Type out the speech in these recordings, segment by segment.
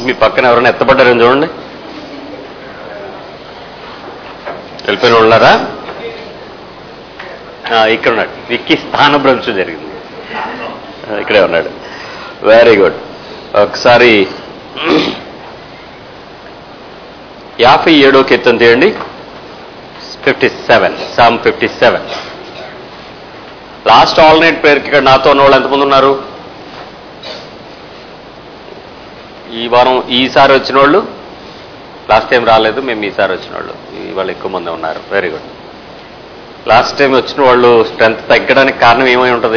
మీ పక్కన ఎవరైనా ఎత్తపడ్డారని చూడండి వెళ్ళిపోయిన వాళ్ళు ఉన్నారా ఆ, ఇక్కడ ఉన్నాడు విక్కీ స్థానభ్రంశం జరిగింది ఆ, ఇక్కడే ఉన్నాడు వెరీ గుడ్ ఒకసారి యాభై ఏడో కీర్తన తీయండి fifty seven psalm fifty seven last all night ప్రేయర్కి ఇక్కడ నాతో ఉన్న వాళ్ళు ఎంతమంది ఉన్నారు ఈ వారం ఈసారి వచ్చిన వాళ్ళు లాస్ట్ టైం రాలేదు మేము ఈసారి వచ్చిన వాళ్ళు ఇవాళ ఎక్కువ మంది ఉన్నారు వెరీ గుడ్ లాస్ట్ టైం వచ్చిన వాళ్ళు స్ట్రెంత్ తగ్గడానికి కారణం ఏమై ఉంటుంది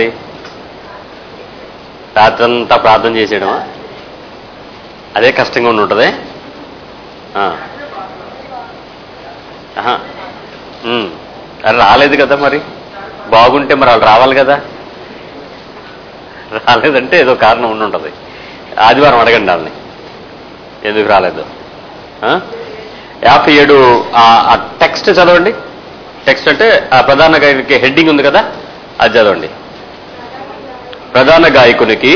రాత్రంతా ప్రార్థన చేసేయడమా అదే కష్టంగా ఉండి ఉంటుంది ఆ. ఆహా. ఉమ్. అది రాలేదు కదా మరి బాగుంటే మరి వాళ్ళు రావాలి కదా రాలేదంటే ఏదో కారణం ఉండి ఉంటుంది ఆదివారం అడగండి వాళ్ళని ఎందుకు రాలేదు ఆ? యాభై ఏడు ఆ టెక్స్ట్ చదవండి టెక్స్ట్ అంటే ఆ ప్రధాన గాయకునికి హెడ్డింగ్ ఉంది కదా అది చదవండి ప్రధాన గాయకునికి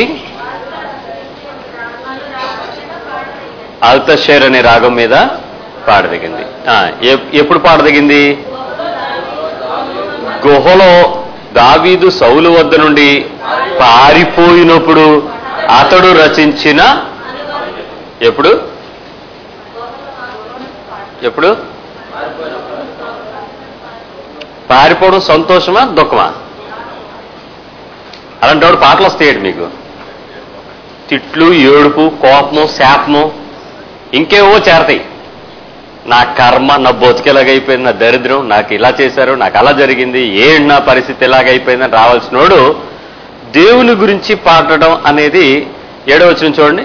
అల్తషేర్ అనే రాగం మీద పాడదగింది ఆ, ఎప్- ఎప్పుడు పాడదగింది గుహలో దావీదు సౌలు వద్ద నుండి పారిపోయినప్పుడు అతడు రచించిన ఎప్పుడు ఎప్పుడు పారిపోవడం సంతోషమా దుఃఖమా అలాంటి వాడు పాటలు వస్తాయండి మీకు తిట్లు ఏడుపు కోపము శాపము ఇంకేవో చేరతాయి నా కర్మ నా బతుకెలాగైపోయింది నా దరిద్రం నాకు ఇలా చేశారు నాకు అలా జరిగింది ఏంటి నా పరిస్థితి ఎలాగైపోయిందని రావాల్సినోడు దేవుని గురించి పాడడం అనేది ఏడో వచ్చిన చూడండి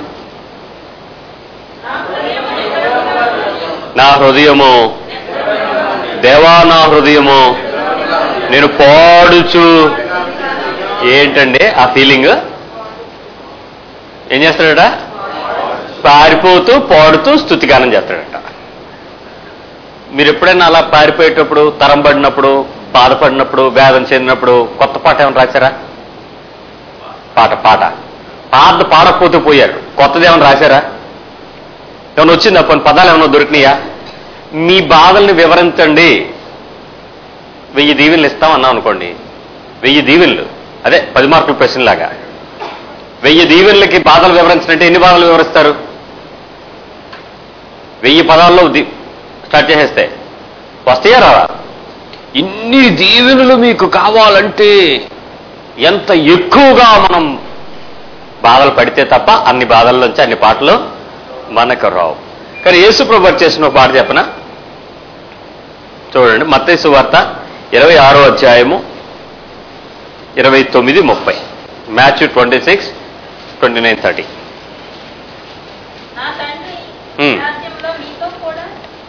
నా హృదయము దేవా నా హృదయము నేను పాడుచు ఏంటండి ఆ ఫీలింగ్ ఏం చేస్తాడట పారిపోతూ పాడుతూ స్థుతిగానం చేస్తాడట మీరు ఎప్పుడైనా అలా పారిపోయేటప్పుడు తరం పడినప్పుడు బాధపడినప్పుడు వేదన చెందినప్పుడు కొత్త పాట ఏమైనా రాశారా పాట పాట పాట పాడకపోతూ పోయారు కొత్తది ఏమైనా రాశారా ఏమైనా వచ్చిందా కొన్ని పదాలు ఏమైనా దొరికినాయా మీ బాధల్ని వివరించండి వెయ్యి దీవెనలు ఇస్తాం అన్నాం అనుకోండి వెయ్యి దీవెనలు అదే పది మార్కుల ప్రశ్న లాగా వెయ్యి దీవెనలకి బాధలు వివరించినట్టే ఎన్ని బాధలు వివరిస్తారు వెయ్యి పదాల్లో ది- స్టార్ట్ చేసేస్తే వస్తాయా రావా ఇన్ని దీవెనలు మీకు కావాలంటే ఎంత ఎక్కువగా మనం బాధలు పడితే తప్ప అన్ని బాధల్లోంచి అన్ని పాటలు మనకు రావు కానీ యేసు ప్రభు చేసిన ఒక పాట చెప్పన చూడండి మత్తేసు వార్త ఇరవై ఆరో అధ్యాయము ఇరవై తొమ్మిది ముప్పై మ్యాచ్ twenty six twenty nine thirty నా తండ్రి Hmm. రాజ్యంలో మీతో కూడా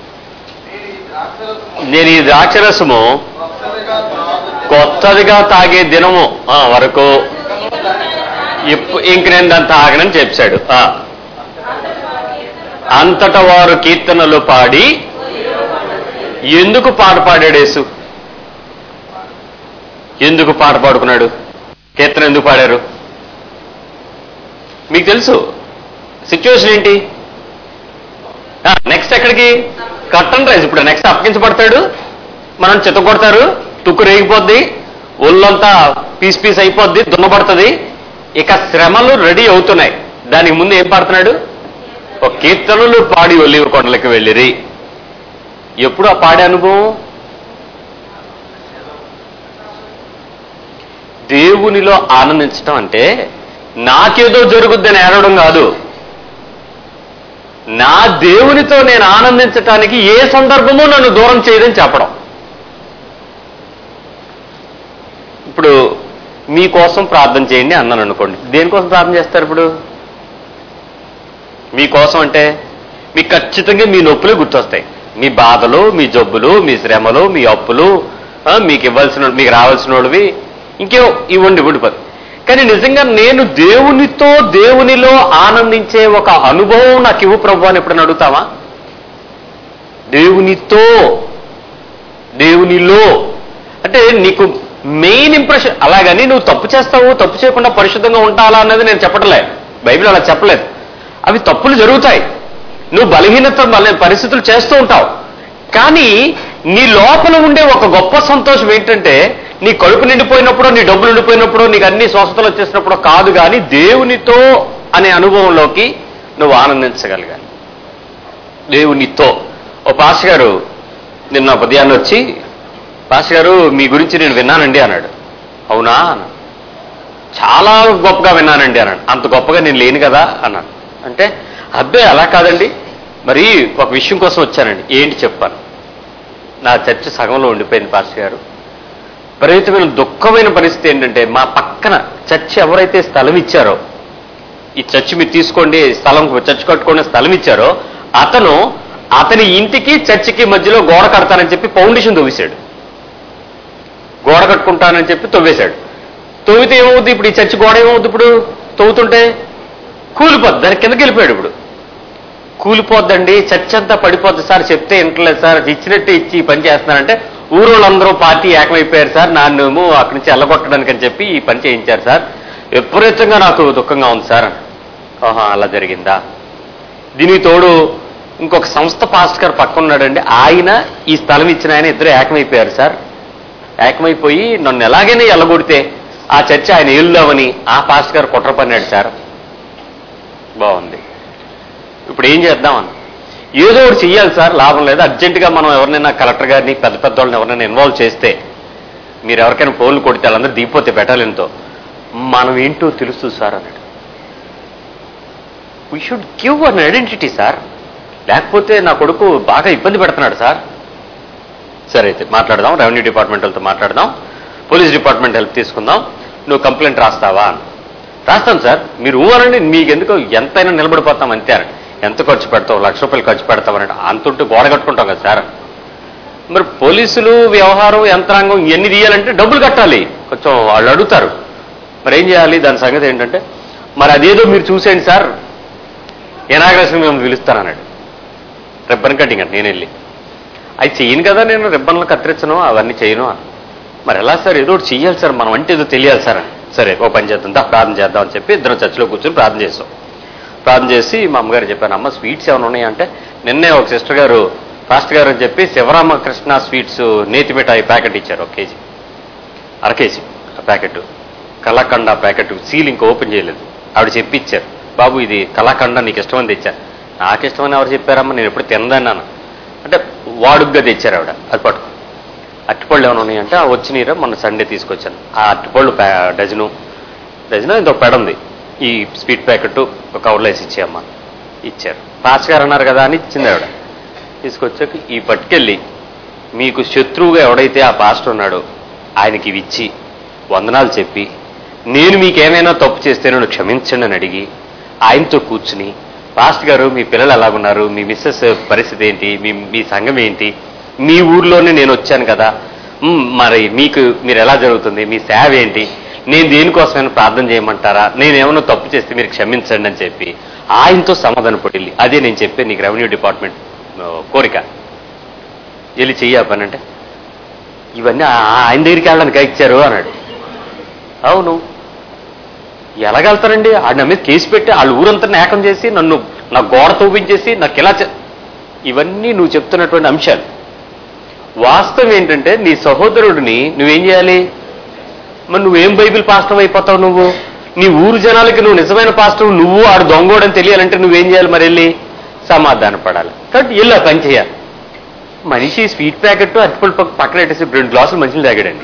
నేను ఈ ద్రాక్షరసము కొత్తదిగా తాగే దినము ఆ, వరకు ఇప్పు- ఇంక నేను దాన్ని తాగనని చెప్పాడు ఆ. అంతటా వారు కీర్తనలు పాడి ఎందుకు పాట పాడాడు యేసు ఎందుకు పాట పాడుకున్నాడు కీర్తన ఎందుకు పాడారు మీకు తెలుసు సిచ్యువేషన్ ఏంటి నెక్స్ట్ ఎక్కడికి కట్టన్ రైస్ ఇప్పుడు నెక్స్ట్ అప్పగించబడతాడు మనం చిత్తకొడతారు తుక్కు రేగిపోద్ది ఒళ్ళంతా పీస్ పీస్ అయిపోద్ది దున్నబడుతుంది ఇక శ్రమలు రెడీ అవుతున్నాయి దానికి ముందు ఏం పాడుతున్నాడు ఒక కీర్తనలు పాడి ఒలివ కొండలకు వెళ్ళిరి ఎప్పుడు ఆ పాడే అనుభవం దేవునిలో ఆనందించడం అంటే నాకేదో జరుగుద్దని ఏడవడం కాదు నా దేవునితో నేను ఆనందించటానికి ఏ సందర్భమో నన్ను దూరం చేయదని చెప్పడం ఇప్పుడు మీకోసం ప్రార్థన చేయండి అన్నాను అనుకోండి దేనికోసం ప్రార్థన చేస్తారు ఇప్పుడు మీకోసం అంటే మీకు ఖచ్చితంగా మీ నొప్పులే గుర్తొస్తాయి మీ బాధలు మీ జబ్బులు మీ శ్రమలు మీ అప్పులు ఆ, మీకు ఇవ్వాల్సిన మీకు రావాల్సిన వాళ్ళవి ఇంకేం ఇవ్వండి ఉండిపోదు కానీ నిజంగా నేను దేవునితో దేవునిలో ఆనందించే ఒక అనుభవం నాకు ఇవ్వు ప్రభు అని ఎప్పుడైనా అడుగుతావా దేవునితో దేవునిలో అంటే నీకు మెయిన్ ఇంప్రెషన్ అలాగని నువ్వు తప్పు చేస్తావు తప్పు చేయకుండా పరిశుద్ధంగా ఉంటాలా అన్నది నేను చెప్పట్లే బైబిల్ అలా చెప్పలేదు అవి తప్పులు జరుగుతాయి నువ్వు బలహీనత బల పరిస్థితులు చేస్తూ ఉంటావు కానీ నీ లోపల ఉండే ఒక గొప్ప సంతోషం ఏంటంటే నీ కడుపు నిండిపోయినప్పుడు నీ డబ్బులు నిండిపోయినప్పుడు నీకు అన్ని స్వస్థతలు వచ్చేసినప్పుడు కాదు కానీ దేవునితో అనే అనుభవంలోకి నువ్వు ఆనందించగలగాలి దేవునితో ఓ పాస్ గారు నిన్న ఉదయాన్నే వచ్చి పాస్ గారు మీ గురించి నేను విన్నానండి అన్నాడు అవునా అన్నాడు చాలా గొప్పగా విన్నానండి అన్నాడు అంత గొప్పగా నేను లేను కదా అన్నాడు అంటే అబ్బే అలా కాదండి మరి ఒక విషయం కోసం వచ్చానండి ఏంటి చెప్పాను నా చర్చ సగంలో ఉండిపోయింది పాస్టర్ గారు విపరీతమైన దుఃఖమైన పరిస్థితి ఏంటంటే మా పక్కన చర్చ్ ఎవరైతే స్థలం ఇచ్చారో ఈ చర్చ్ మీరు తీసుకోండి స్థలం చర్చ్ కట్టుకోండి స్థలం ఇచ్చారో అతను అతని ఇంటికి చర్చికి మధ్యలో గోడ కడతానని చెప్పి ఫౌండేషన్ తవ్వేశాడు గోడ కట్టుకుంటానని చెప్పి తవ్వేశాడు తవ్వితే ఏమవుతుంది ఇప్పుడు ఈ చర్చి గోడ ఏమవుతుంది ఇప్పుడు తవ్వుతుంటే కూలిపోద్ది దాని కిందకి వెళ్ళిపోయాడు ఇప్పుడు కూలిపోద్దండి చర్చ్ అంతా పడిపోద్ది సార్ చెప్తే ఇంటలేదు సార్ ఇచ్చినట్టు ఇచ్చి ఈ పని చేస్తున్నారంటే ఊరోళ్ళందరూ పార్టీ ఏకమైపోయారు సార్ నన్నేమో అక్కడి నుంచి ఎల్లగొట్టడానికి అని చెప్పి ఈ పని చేయించారు సార్ విపరీతంగా నాకు దుఃఖంగా ఉంది సార్ ఓహా అలా జరిగిందా దీనికి తోడు ఇంకొక సంస్థ పాస్ట్ గారు పక్కన ఉన్నాడండి ఆయన ఈ స్థలం ఇచ్చిన ఆయన ఇద్దరు ఏకమైపోయారు సార్ ఏకమైపోయి నన్ను ఎలాగైనా ఎల్లగొడితే ఆ చర్చ ఆయన ఏలుదామని ఆ పాస్ట్ గారు కుట్ర పన్నాడు సార్ బాగుంది ఇప్పుడు ఏం చేద్దామని ఏదో ఒకటి చెయ్యాలి సార్ లాభం లేదు అర్జెంటుగా మనం ఎవరినైనా కలెక్టర్ గారిని పెద్ద పెద్ద వాళ్ళని ఎవరినైనా ఇన్వాల్వ్ చేస్తే మీరు ఎవరికైనా ఫోన్లు కొడితే వాళ్ళందరూ దిగిపోతే బెటాలియన్తో మనం ఏంటో తెలుసు సార్ అన్నాడు we should give an identity sir లేకపోతే నా కొడుకు బాగా ఇబ్బంది పెడుతున్నాడు సార్ సరే అయితే మాట్లాడదాం రెవెన్యూ డిపార్ట్మెంట్ వాళ్ళతో మాట్లాడదాం పోలీస్ డిపార్ట్మెంట్ హెల్ప్ తీసుకుందాం నువ్వు కంప్లైంట్ రాస్తావా అని రాస్తాను సార్ మీరు ఊ అనండి మీకు ఎందుకు ఎంతైనా నిలబడిపోతాం అంతే అని ఎంత ఖర్చు పెడతావు లక్ష రూపాయలు ఖర్చు పెడతాం అన్నట్టు అంతుంటే గోడ కట్టుకుంటాం కదా సార్ మరి పోలీసులు వ్యవహారం యంత్రాంగం ఎన్ని తీయాలంటే డబ్బులు కట్టాలి కొంచెం వాళ్ళు అడుగుతారు మరి ఏం చేయాలి దాని సంగతి ఏంటంటే మరి అదేదో మీరు చూసేయండి సార్ ఎనాగ్రేషన్ మేము పిలుస్తానన్నాడు రిబ్బన్ కటింగ్ అంటే నేను వెళ్ళి అది చెయ్యను కదా నేను రిబ్బన్లు కత్తిరించను అవన్నీ చేయను మరి ఎలా సార్ ఏదో ఒకటి చెయ్యాలి సార్ మనం అంటే ఏదో తెలియాలి సార్ అని సరే ఓ పని చేద్దాం దా ప్రార్థన చేద్దాం అని చెప్పి ఇద్దరం చర్చిలో కూర్చొని ప్రార్థన చేస్తాం ప్రార్థన చేసి మా అమ్మగారు చెప్పాను అమ్మ స్వీట్స్ ఏమైనా ఉన్నాయంటే నిన్నే ఒక సిస్టర్ గారు ఫాస్ట్ గారు అని చెప్పి శివరామకృష్ణ స్వీట్స్ నేతి మిఠాయి ప్యాకెట్ ఇచ్చారు ఒక కేజీ అర కేజీ ఆ ప్యాకెట్ కలాకండ ప్యాకెట్ సీల్ ఇంకా ఓపెన్ చేయలేదు ఆవిడ చెప్పి ఇచ్చారు బాబు ఇది కలాకండ నీకు ఇష్టమని తెచ్చాను నాకు ఇష్టమని ఎవరు చెప్పారమ్మా నేను ఎప్పుడు తినదన్నాను అంటే వాడుగ్గా తెచ్చారు ఆవిడ అది పట్టుకో అట్టిపళ్ళు ఏమైనా ఉన్నాయంటే ఆ వచ్చినీరా మొన్న సండే తీసుకొచ్చాను ఆ అట్టిపళ్ళు ప్యా డజను డజను ఇంత పెడ ఉంది ఈ స్వీట్ ప్యాకెట్ ఒక కవర్లో వేసి ఇచ్చేయమ్మా ఇచ్చారు పాస్ గారు అన్నారు కదా అని ఇచ్చింది ఆవిడ తీసుకొచ్చాక ఈ పట్టుకెళ్ళి మీకు శత్రువుగా ఎవడైతే ఆ పాస్టర్ ఉన్నాడో ఆయనకి ఇవి ఇచ్చి వందనాలు చెప్పి నేను మీకేమైనా తప్పు చేస్తే నన్ను క్షమించండి అని అడిగి ఆయనతో కూర్చుని పాస్ట్ గారు మీ పిల్లలు ఎలాగున్నారు మీ మిస్సెస్ పరిస్థితి ఏంటి మీ మీ సంఘం ఏంటి మీ ఊర్లోనే నేను వచ్చాను కదా మ్, మరి మీకు మీరు ఎలా జరుగుతుంది మీ సేవ ఏంటి నేను దేనికోసమైనా ప్రార్థన చేయమంటారా నేను ఏమైనా తప్పు చేస్తే మీరు క్షమించండి అని చెప్పి ఆయనతో సమాధాన పడి అదే నేను చెప్పే నీకు రెవెన్యూ డిపార్ట్మెంట్ ఆ, కోరిక వెళ్ళి చెయ్యి ఆ పని అంటే ఇవన్నీ ఆ- ఆయన దగ్గరికి వెళ్ళడానికి ఇచ్చారు అన్నాడు అవును ఎలాగెళ్తారండి ఆడ నా మీద కేసు పెట్టి వాళ్ళ ఊరంతా ఏకం చేసి నన్ను నా గోడ తవ్వించేసి నాకు ఇలా చే- ఇవన్నీ నువ్వు చెప్తున్నటువంటి అంశాలు వాస్తవం ఏంటంటే నీ సహోదరుడిని నువ్వేం చేయాలి మరి నువ్వేం బైబిల్ పాస్టర్ అయిపోతావు నువ్వు నీ ఊరు జనాలకి నువ్వు నిజమైన పాస్టర్ నువ్వు ఆడు దొంగోడని తెలియాలంటే నువ్వేం చేయాలి మరి వెళ్ళి సమాధాన పడాలి కాబట్టి వెళ్ళి ఆ పని చేయాలి మనిషి స్వీట్ ప్యాకెట్ అరటిపళ్ళు పక్క- పక్కన పెట్టేసి రెండు గ్లాసులు మంచిలు తాగాడండి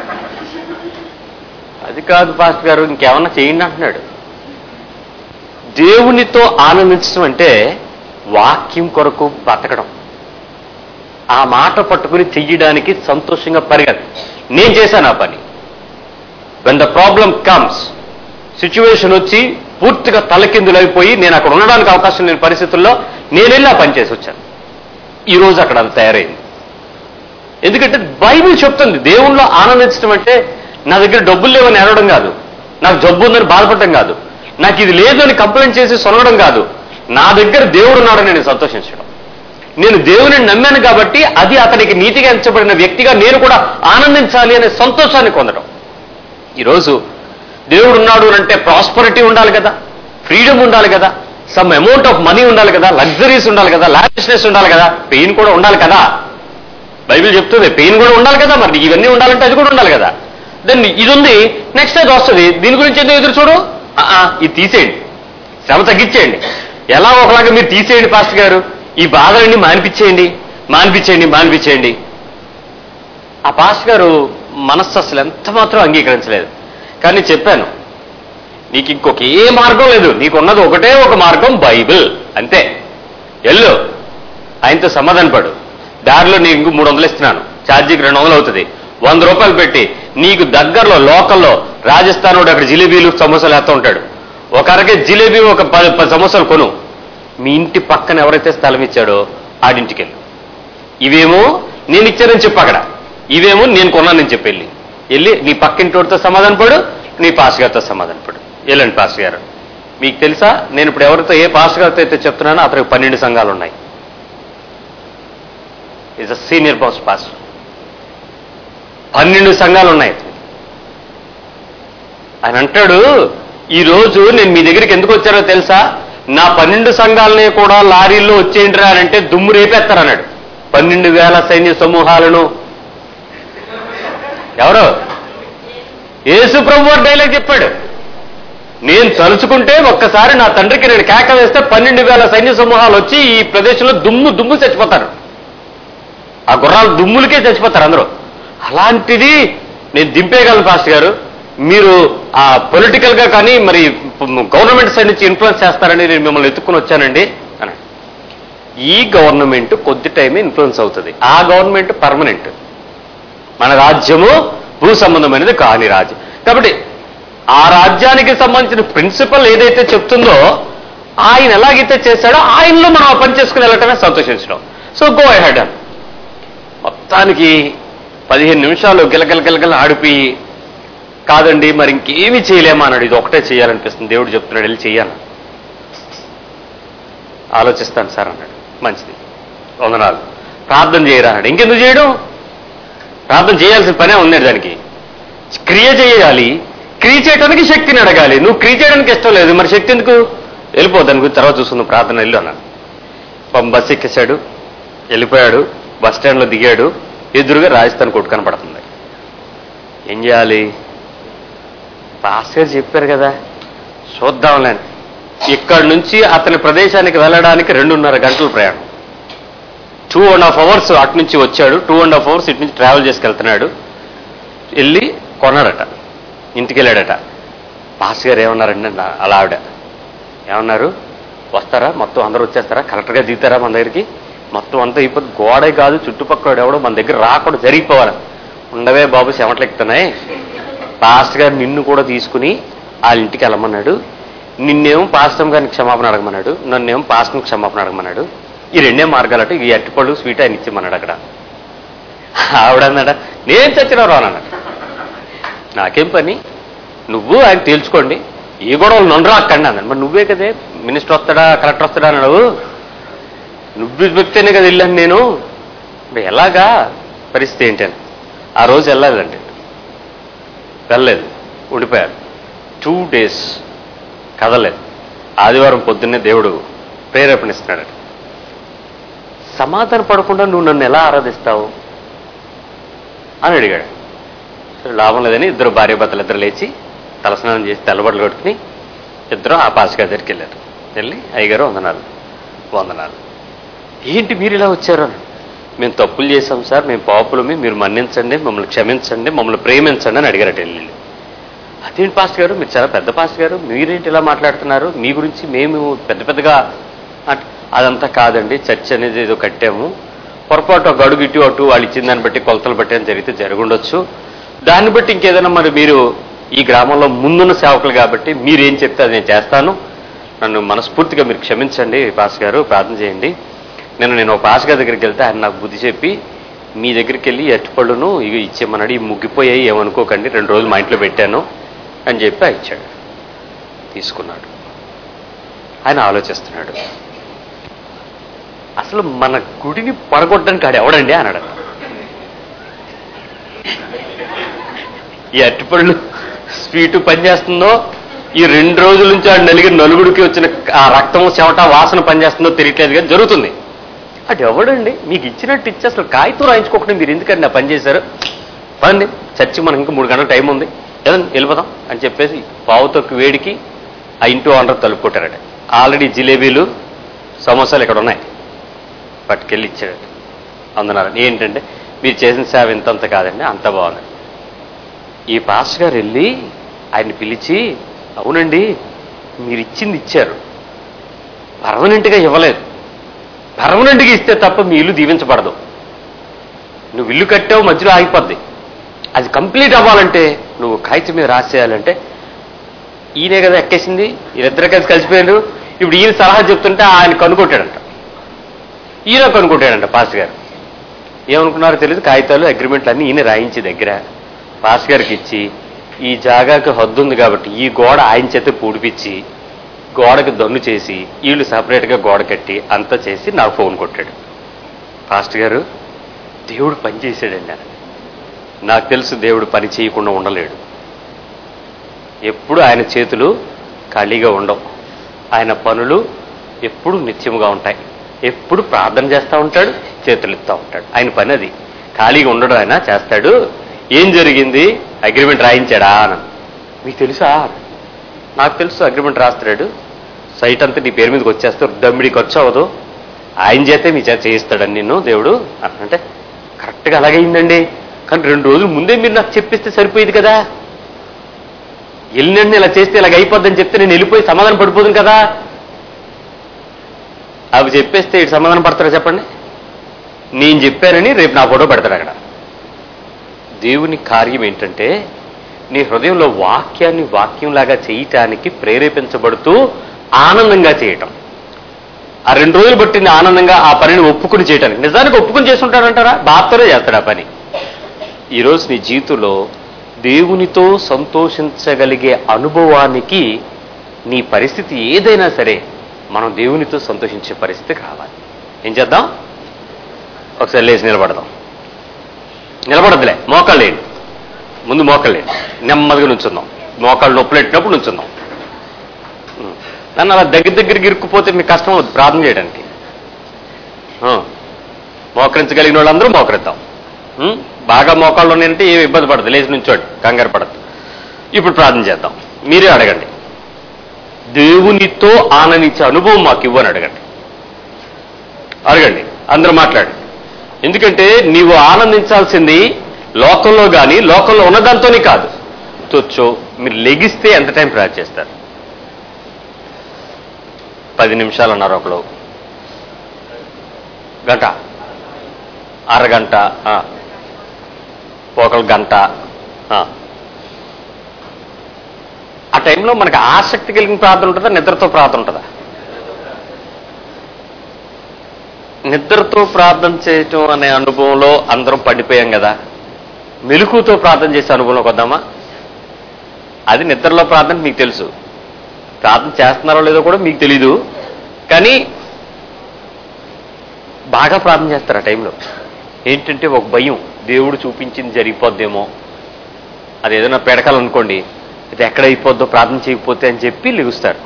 అది కాదు పాస్టర్ గారు ఇంకేమన్నా చేయండి అంటున్నాడు దేవునితో ఆనందించడం అంటే వాక్యం కొరకు బతకడం ఆ మాట పట్టుకుని చెయ్యడానికి సంతోషంగా పరిగెత్త నేను చేశాను ఆ పని when the problem comes situation వచ్చి పూర్తిగా తలకిందులైపోయి నేను అక్కడ ఉండడానికి అవకాశం లేని పరిస్థితుల్లో నేను వెళ్ళి ఆ పని చేసి వచ్చాను ఈ రోజు అక్కడ అది తయారైంది ఎందుకంటే బైబిల్ చెప్తుంది దేవుణ్ణిలో ఆనందించడం అంటే నా దగ్గర డబ్బులు లేవని ఏడవడం కాదు నాకు జబ్బు ఉందని బాధపడటం కాదు నాకు ఇది లేదు అని కంప్లైంట్ చేసి సొనగడం కాదు నా దగ్గర దేవుడు ఉన్నాడని నేను సంతోషించడం నేను దేవుని నమ్మాను కాబట్టి అది అతనికి నీతిగా ఎంచబడిన వ్యక్తిగా నేను కూడా ఆనందించాలి అనే సంతోషాన్ని పొందడం ఈరోజు దేవుడు ఉన్నాడు అంటే ప్రాస్పరిటీ ఉండాలి కదా ఫ్రీడమ్ ఉండాలి కదా సమ్ అమౌంట్ ఆఫ్ మనీ ఉండాలి కదా లగ్జరీస్ ఉండాలి కదా లావిష్నెస్ ఉండాలి కదా పెయిన్ కూడా ఉండాలి కదా బైబిల్ చెప్తుంది పెయిన్ కూడా ఉండాలి కదా మరి ఇవన్నీ ఉండాలంటే అది కూడా ఉండాలి కదా దెన్ ఇది ఉంది నెక్స్ట్ అది వస్తుంది దీని గురించి ఎందుకు ఎదురు చూడు ఆ, ఆ, ఇది తీసేయండి శ్రమ తగ్గించేయండి ఎలా ఒకలాగా మీరు తీసేయండి పాస్టర్ గారు ఈ బాధలన్నీ మానిపించేయండి మానిపించేయండి మానిపించేయండి ఆ పాస్టర్ గారు మనస్సు అసలు ఎంత మాత్రం అంగీకరించలేదు కానీ చెప్పాను నీకు ఇంకొక ఏ మార్గం లేదు నీకున్నది ఒకటే ఒక మార్గం బైబిల్ అంతే ఎల్లు ఆయనతో సమాధాన పడు దారిలో నీకు మూడు వందలు ఇస్తున్నాను ఛార్జీకి రెండు వందలు అవుతుంది వంద రూపాయలు పెట్టి నీకు దగ్గరలో లోకల్లో రాజస్థాన్ వాడు అక్కడ జిలేబీలు సమోసాలు వేస్తూ ఉంటాడు ఒక అరకే జిలేబీ ఒక పది పది సమోసాలు కొను మీ ఇంటి పక్కన ఎవరైతే స్థలం ఇచ్చాడో ఆడింటికి వెళ్ళు ఇవేమో నేను ఇచ్చానని చెప్పు అక్కడ ఇవేమో నేను కొన్నానని చెప్పి వెళ్ళి వెళ్ళి నీ పక్కింటోడితో సమాధాన పడు నీ పాస్ గారితో సమాధాన పడు వెళ్ళండి పాస్ గారు మీకు తెలుసా నేను ఇప్పుడు ఎవరితో ఏ పాస్ గారితో అయితే చెప్తున్నానో అతనికి పన్నెండు సంఘాలు ఉన్నాయి is a senior boss boss పన్నెండు సంఘాలు ఉన్నాయి ఆయన అంటాడు ఈ రోజు నేను మీ దగ్గరికి ఎందుకు వచ్చానో తెలుసా నా పన్నెండు సంఘాలని కూడా లారీల్లో వచ్చేయండిరా అని అంటే దుమ్ము రేపేస్తారన్నాడు పన్నెండు వేల సైన్య సమూహాలను ఎవరు యేసు ప్రభు డైలాగ్ చెప్పాడు నేను తలుచుకుంటే ఒక్కసారి నా తండ్రికి నేను కేక వేస్తే పన్నెండు వేల సైన్య సమూహాలు వచ్చి ఈ ప్రదేశంలో దుమ్ము దుమ్ము చచ్చిపోతారు ఆ గుర్రాలు దుమ్ములకే చచ్చిపోతారు అందరూ అలాంటిది నేను దింపేయగలను పాస్టర్ గారు మీరు ఆ పొలిటికల్ గా కానీ మరి గవర్నమెంట్ సైడ్ నుంచి ఇన్ఫ్లుయెన్స్ చేస్తారని నేను మిమ్మల్ని ఎత్తుకుని వచ్చానండి అని ఈ గవర్నమెంట్ కొద్ది టైమే ఇన్ఫ్లుయెన్స్ అవుతుంది ఆ గవర్నమెంట్ పర్మనెంట్ మన రాజ్యము భూ సంబంధమైనది కాని రాజ్యం కాబట్టి ఆ రాజ్యానికి సంబంధించిన ప్రిన్సిపల్ ఏదైతే చెప్తుందో ఆయన ఎలాగైతే చేశాడో ఆయనలో మనం ఆ పని చేసుకుని వెళ్ళటమే సంతోషించడం సో గో అహెడ్ అని మొత్తానికి పదిహేను నిమిషాలు గిలగిల గిలగిల ఆడిపి కాదండి మరి ఇంకేమీ చేయలేమా అన్నాడు ఇది ఒకటే చేయాలనిపిస్తుంది దేవుడు చెప్తున్నాడు వెళ్ళి చెయ్యాలి ఆలోచిస్తాను సార్ అన్నాడు మంచిది వందనాలు ప్రార్థన చేయరా అన్నాడు ఇంకెందుకు చేయడం ప్రార్థన చేయాల్సిన పనే ఉంది దానికి క్రియ చేయాలి క్రియ చేయడానికి శక్తిని అడగాలి నువ్వు క్రియ చేయడానికి ఇష్టం లేదు మరి శక్తి ఎందుకు వెళ్ళిపో దాని గురించి తర్వాత చూసుకుందాం ప్రార్థన వెళ్ళు అన్నాడు పాపం బస్ ఎక్కేశాడు వెళ్ళిపోయాడు బస్ స్టాండ్లో దిగాడు ఎదురుగా రాజస్థాన్ కొట్టు కనపడుతుంది ఏం చేయాలి పాస్టర్ చెప్పారు కదా చూద్దాంలే ఇక్కడి నుంచి అతని ప్రదేశానికి వెళ్ళడానికి రెండున్నర గంటల ప్రయాణం టూ అండ్ హాఫ్ అవర్స్ అటు నుంచి వచ్చాడు టూ అండ్ హాఫ్ అవర్స్ ఇటు నుంచి ట్రావెల్ చేసుకెళ్తున్నాడు వెళ్ళి కొన్నాడట ఇంటికి వెళ్ళాడట పాస్ గారు ఏమన్నారండి నా- అలా ఆవిడ ఏమన్నారు వస్తారా మొత్తం అందరూ వచ్చేస్తారా కరెక్ట్గా దిగుతారా మన దగ్గరికి మొత్తం అంతా అయిపోతే గోడే కాదు చుట్టుపక్కల ఎవడో మన దగ్గర రాకుండా జరిగిపోవాలి ఉండవే బాబు చెమటలు ఎక్కుతున్నాయి పాస్టర్ గారు నిన్ను కూడా తీసుకుని వాళ్ళ ఇంటికి వెళ్ళమన్నాడు నిన్నేమో పాస్టర్ గారిని క్షమాపణ అడగమన్నాడు నన్నేమో పాస్టర్ని క్షమాపణ అడగమన్నాడు ఈ రెండే మార్గాలట ఈ అట్టిపళ్ళు స్వీట్ ఆయన ఇచ్చేమన్నాడు అక్కడ ఆవిడ అన్నాడ నేను చచ్చిన రానన్నాడు నాకేం పని నువ్వు ఆయన తేల్చుకోండి ఈ గొడవలు నన్ను రాకండి అన్నాడు మరి నువ్వే కదే మినిస్టర్ వస్తాడా కలెక్టర్ వస్తాడా అన్నాడు నువ్వు చెప్తేనే కదా వెళ్ళాను నేను మరి ఎలాగా పరిస్థితి ఏంటి అని ఆ రోజు వెళ్ళాలండి వెళ్ళలేదు ఉండిపోయారు టూ డేస్ కదలేదు ఆదివారం పొద్దున్నే దేవుడు ప్రేరేపణిస్తున్నాడు సమాధాన పడకుండా నువ్వు నన్ను ఎలా ఆరాధిస్తావు అని అడిగాడు సరే లాభం లేదని ఇద్దరు భార్య భర్తలు ఇద్దరు లేచి తలస్నానం చేసి తెల్లబడలు కొట్టుకుని ఇద్దరు ఆ పాస్ గారి దగ్గరికి వెళ్ళారు వెళ్ళి అయ్యగారు వందనాలు వందనాలు ఏంటి మీరు ఇలా వచ్చారు అని మేము తప్పులు చేశాం సార్ మేము పాపులమి మీరు మన్నించండి మమ్మల్ని క్షమించండి మమ్మల్ని ప్రేమించండి అని అడిగారట వెళ్ళి అదేంటి పాస్టర్ గారు మీరు చాలా పెద్ద పాస్టర్ గారు మీరేంటి ఇలా మాట్లాడుతున్నారు మీ గురించి మేము పెద్ద పెద్దగా అంటే అదంతా కాదండి చర్చ్ అనేది ఏదో కట్టాము పొరపాటు ఒక అడుగు ఇటు అటు వాళ్ళు ఇచ్చిన దాన్ని బట్టి కొలతలు బట్టి అని జరిగితే జరుగుండొచ్చు దాన్ని బట్టి ఇంకేదైనా మరి మీరు ఈ గ్రామంలో ముందున్న సేవకులు కాబట్టి మీరేం చెప్తే అది నేను చేస్తాను నన్ను మనస్ఫూర్తిగా మీరు క్షమించండి పాస్ గారు ప్రార్థన చేయండి నేను నేను ఒక పాస్ గారి దగ్గరికి వెళ్తే ఆయన నాకు బుద్ధి చెప్పి మీ దగ్గరికి వెళ్ళి ఎట్టుపళ్ళును ఇవి ఇచ్చేమన్నాడు ఇవి ముగ్గిపోయాయి ఏమనుకోకండి రెండు రోజులు మా ఇంట్లో పెట్టాను అని చెప్పి ఆ ఇచ్చాడు తీసుకున్నాడు ఆయన ఆలోచిస్తున్నాడు అసలు మన గుడిని పడగొట్టడానికి ఆడు ఎవడండి అన్నాడు ఈ అరటిపళ్ళు స్వీటు పనిచేస్తుందో ఈ రెండు రోజుల నుంచి ఆ నలిగిన నలుగుడికి వచ్చిన ఆ రక్తం చెమట వాసన పనిచేస్తుందో తెలియట్లేదు కానీ జరుగుతుంది అటు ఎవడండి మీకు ఇచ్చినట్టు ఇచ్చి అసలు కాగితం రాయించుకోకుండా మీరు ఎందుకండి నా పని చేశారు పదండి చర్చి మనకి ఇంకా మూడు గంటల టైం ఉంది ఏదండి వెళ్ళిపోదాం అని చెప్పేసి పావు తొక్కు వేడికి ఆ ఇంటి ఓనర్ తలుపు కొట్టారట ఆల్రెడీ జిలేబీలు సమోసాలు ఇక్కడ ఉన్నాయి పట్టుకెళ్ళి ఇచ్చాడట అందున్నారు ఏంటంటే మీరు చేసిన సేవ ఇంతంత కాదండి అంత బాగుంది ఈ పాస్టర్ గారు వెళ్ళి ఆయన్ని పిలిచి అవునండి మీరు ఇచ్చింది ఇచ్చారు పర్మనెంట్గా ఇవ్వలేదు పర్మనెంట్గా ఇస్తే తప్ప మీ ఇల్లు దీవించబడదు నువ్వు ఇల్లు కట్టావు మధ్యలో ఆగిపోద్ది అది కంప్లీట్ అవ్వాలంటే నువ్వు కాగితం మీద రాసేయాలంటే ఈయనే కదా ఎక్కేసింది వీళ్ళిద్దరు కలిసి కలిసిపోయారు ఇప్పుడు ఈయన సలహా చెప్తుంటే ఆయన కనుక్కొట్టాడంట ఈయన కనుక్కొట్టాడంట పాస్ గారు ఏమనుకున్నారో తెలియదు కాగితాలు అగ్రిమెంట్లు అన్నీ ఈయన రాయించి దగ్గర పాస్ గారికి ఇచ్చి ఈ జాగాకి హద్దు ఉంది కాబట్టి ఈ గోడ ఆయన చేత పూడిపించి గోడకి దన్ను చేసి వీళ్ళు సపరేట్గా గోడ కట్టి అంతా చేసి నాకు ఫోన్ కొట్టాడు పాస్టర్ గారు దేవుడు పని చేశాడండి ఆయన. నాకు తెలుసు దేవుడు పని చేయకుండా ఉండలేడు ఎప్పుడు ఆయన చేతులు ఖాళీగా ఉండవు ఆయన పనులు ఎప్పుడు నిత్యముగా ఉంటాయి ఎప్పుడు ప్రార్థన చేస్తూ ఉంటాడు చేతులు ఇస్తూ ఉంటాడు ఆయన పని అది ఖాళీగా ఉండడం ఆయన చేస్తాడు ఏం జరిగింది అగ్రిమెంట్ రాయించాడా అని మీకు తెలుసా నాకు తెలుసు అగ్రిమెంట్ రాస్తాడు సైట్ అంతా నీ పేరు మీదకి వచ్చేస్తే దమ్మిడి ఖర్చు అవ్వదు ఆయన చేతే మీ చేత చేయిస్తాడని నిన్ను దేవుడు అని అంటే కరెక్ట్గా అలాగే అయిందండి కానీ రెండు రోజులు ముందే మీరు నాకు చెప్పిస్తే సరిపోయేది కదా వెళ్ళినండి ఇలా చేస్తే ఇలాగ అయిపోద్దని చెప్తే నేను వెళ్ళిపోయి సమాధానం పడిపోతుంది కదా అవి చెప్పేస్తే ఇటు సమాధానం పడతారా చెప్పండి నేను చెప్పానని రేపు నా ఫోటో పెడతాడు అక్కడ దేవుని కార్యం ఏంటంటే నీ హృదయంలో వాక్యాన్ని వాక్యంలాగా చేయటానికి ప్రేరేపించబడుతూ ఆనందంగా చేయటం ఆ రెండు రోజులు పట్టింది ఆనందంగా ఆ పనిని ఒప్పుకుని చేయటానికి నిజానికి ఒప్పుకుని చేస్తుంటాడంటారా బాధతోనే చేస్తాడు ఆ పని ఈరోజు నీ జీవితంలో దేవునితో సంతోషించగలిగే అనుభవానికి నీ పరిస్థితి ఏదైనా సరే మనం దేవునితో సంతోషించే పరిస్థితి కావాలి ఏం చేద్దాం ఒకసారి లేచి నిలబడదాం నిలబడద్దులే మోకాళ్ళు లేండి ముందు మోకాళ్ళు లేండి నెమ్మదిగా నుంచుందాం మోకాళ్ళు నొప్పులు పెట్టినప్పుడు నుంచుందాం ఉం. నన్ను అలా దగ్గర దగ్గరికి ఇరుక్కుపోతే మీకు కష్టం అవుతుంది ప్రార్థన చేయడానికి ఆ. మోకరించగలిగిన వాళ్ళందరూ మోకరిద్దాం ఉం? బాగా మోకాళ్ళు ఉన్నాయంటే ఏమి ఇబ్బంది పడదు లేచి నుంచోండి కంగారు పడద్దు ఇప్పుడు ప్రార్థన చేద్దాం మీరే అడగండి దేవునితో ఆనందించే అనుభవం మాకు ఇవ్వని అడగండి అడగండి అందరూ మాట్లాడండి ఎందుకంటే నీవు ఆనందించాల్సింది లోకంలో కానీ లోకంలో ఉన్నదాంతోనే కాదు తొచ్చో మీరు లెగిస్తే ఎంత టైం ప్రేర్ చేస్తారు పది నిమిషాలు అన్నారు ఒకరు గంట అరగంట ఆ. ఒకరు గంట ఆ. ఆ టైంలో మనకి ఆసక్తి కలిగిన ప్రార్థన ఉంటుందా నిద్రతో ప్రార్థన ఉంటుందా నిద్రతో ప్రార్థన చేయటం అనే అనుభవంలో అందరం పడిపోయాం కదా మెలుకుతో ప్రార్థన చేసే అనుభవంలోకి వద్దామా అది నిద్రలో ప్రార్థన మీకు తెలుసు ప్రార్థన చేస్తున్నారో లేదో కూడా మీకు తెలీదు కానీ బాగా ప్రార్థన చేస్తారు ఆ టైంలో ఏంటంటే ఒక భయం దేవుడు చూపించింది జరిగిపోద్దేమో అది ఏదైనా పెడకాలు అనుకోండి ఇది ఎక్కడ అయిపోద్దో ప్రార్థన చేయకపోతే అని చెప్పి లెగుస్తారు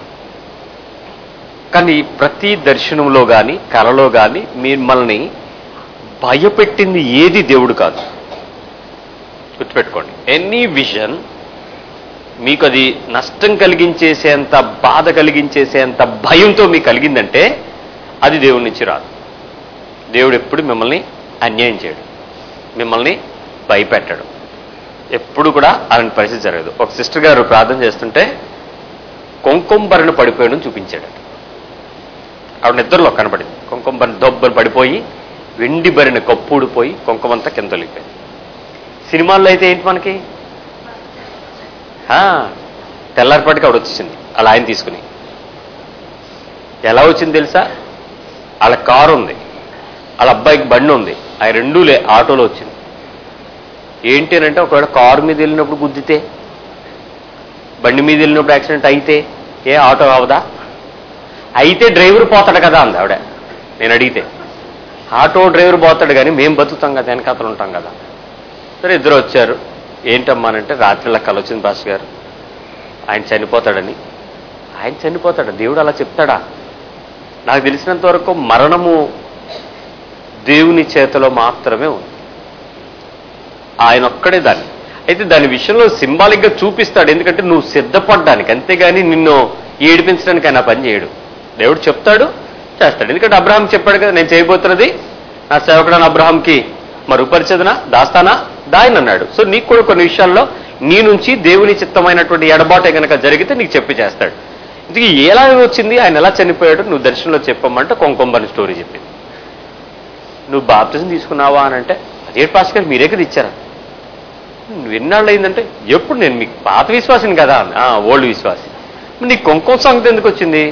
కానీ ప్రతి దర్శనంలో కానీ కళలో కానీ మిమ్మల్ని భయపెట్టింది ఏది దేవుడు కాదు గుర్తుపెట్టుకోండి ఎనీ విజన్ మీకు అది నష్టం కలిగించేసేంత బాధ కలిగించేసేంత భయంతో మీకు కలిగిందంటే అది దేవుడి నుంచి రాదు దేవుడు ఎప్పుడు మిమ్మల్ని అన్యాయం చేయడు మిమ్మల్ని భయపెట్టడు ఎప్పుడు కూడా అలాంటి పరిస్థితి జరగదు ఒక సిస్టర్ గారు ప్రార్థన చేస్తుంటే కుంకుమ భరణ పడిపోయడం చూపించాడు ఆవిడ నిద్రలో కనపడింది కుంకుమ భరణ దొబ్బని పడిపోయి వెండి భరిన కప్పుడిపోయి కుంకుమంతా కింద తొలిగిపోయింది సినిమాల్లో అయితే ఏంటి మనకి ఆ, తెల్లారిపాటికి ఆవిడ వచ్చేసింది అలా ఆయన తీసుకుని ఎలా వచ్చింది తెలుసా వాళ్ళ కారు ఉంది వాళ్ళ అబ్బాయికి బండి ఉంది అవి రెండూ లే ఆటోలో వచ్చింది ఏంటి అని అంటే ఒకవేళ కారు మీద వెళ్ళినప్పుడు గుద్దితే బండి మీద వెళ్ళినప్పుడు యాక్సిడెంట్ అయితే ఏ ఆటో అవదా అయితే డ్రైవర్ పోతాడు కదా అంది ఆవిడ నేను అడిగితే ఆటో డ్రైవర్ పోతాడు కానీ మేము బతుకుతాం కదా వెనకాతలు ఉంటాం కదా సరే ఇద్దరు వచ్చారు ఏంటమ్మా అంటే రాత్రి ఇలా కలొచ్చింది భాస్ గారు ఆయన చనిపోతాడని ఆయన చనిపోతాడు దేవుడు అలా చెప్తాడా నాకు తెలిసినంత వరకు మరణము దేవుని చేతిలో మాత్రమే ఉంది ఆయన ఒక్కడే దాన్ని అయితే దాని విషయంలో సింబాలిక్ గా చూపిస్తాడు ఎందుకంటే నువ్వు సిద్ధపడ్డానికి అంతేగాని నిన్ను ఏడిపించడానికి ఆయన ఆ పని చేయడు దేవుడు చెప్తాడు చేస్తాడు ఎందుకంటే అబ్రహాం చెప్పాడు కదా నేను చేయబోతున్నది నా సేవకుడైన అబ్రహాంకి మరుపరిచేదనా దాస్తానా దాయని అన్నాడు సో నీకు కూడా కొన్ని విషయాల్లో నీ నుంచి దేవుని చిత్తమైనటువంటి ఎడబాటే గనక జరిగితే నీకు చెప్పి చేస్తాడు ఇందుకు ఎలా వచ్చింది ఆయన ఎలా చనిపోయాడు నువ్వు దర్శనంలో చెప్పమంటే కొంకొంబని స్టోరీ చెప్పింది నువ్వు బాప్తిజం తీసుకున్నావా అని అంటే అదే పాస్ గారు మీరే కదా ఇచ్చారా నువ్వు ఎన్నాళ్ళు అయిందంటే ఎప్పుడు నేను మీకు పాత విశ్వాసిని కదా ఆ, ఓల్డ్ విశ్వాసి మరి నీకు కొంకం సంగతి ఎందుకు వచ్చింది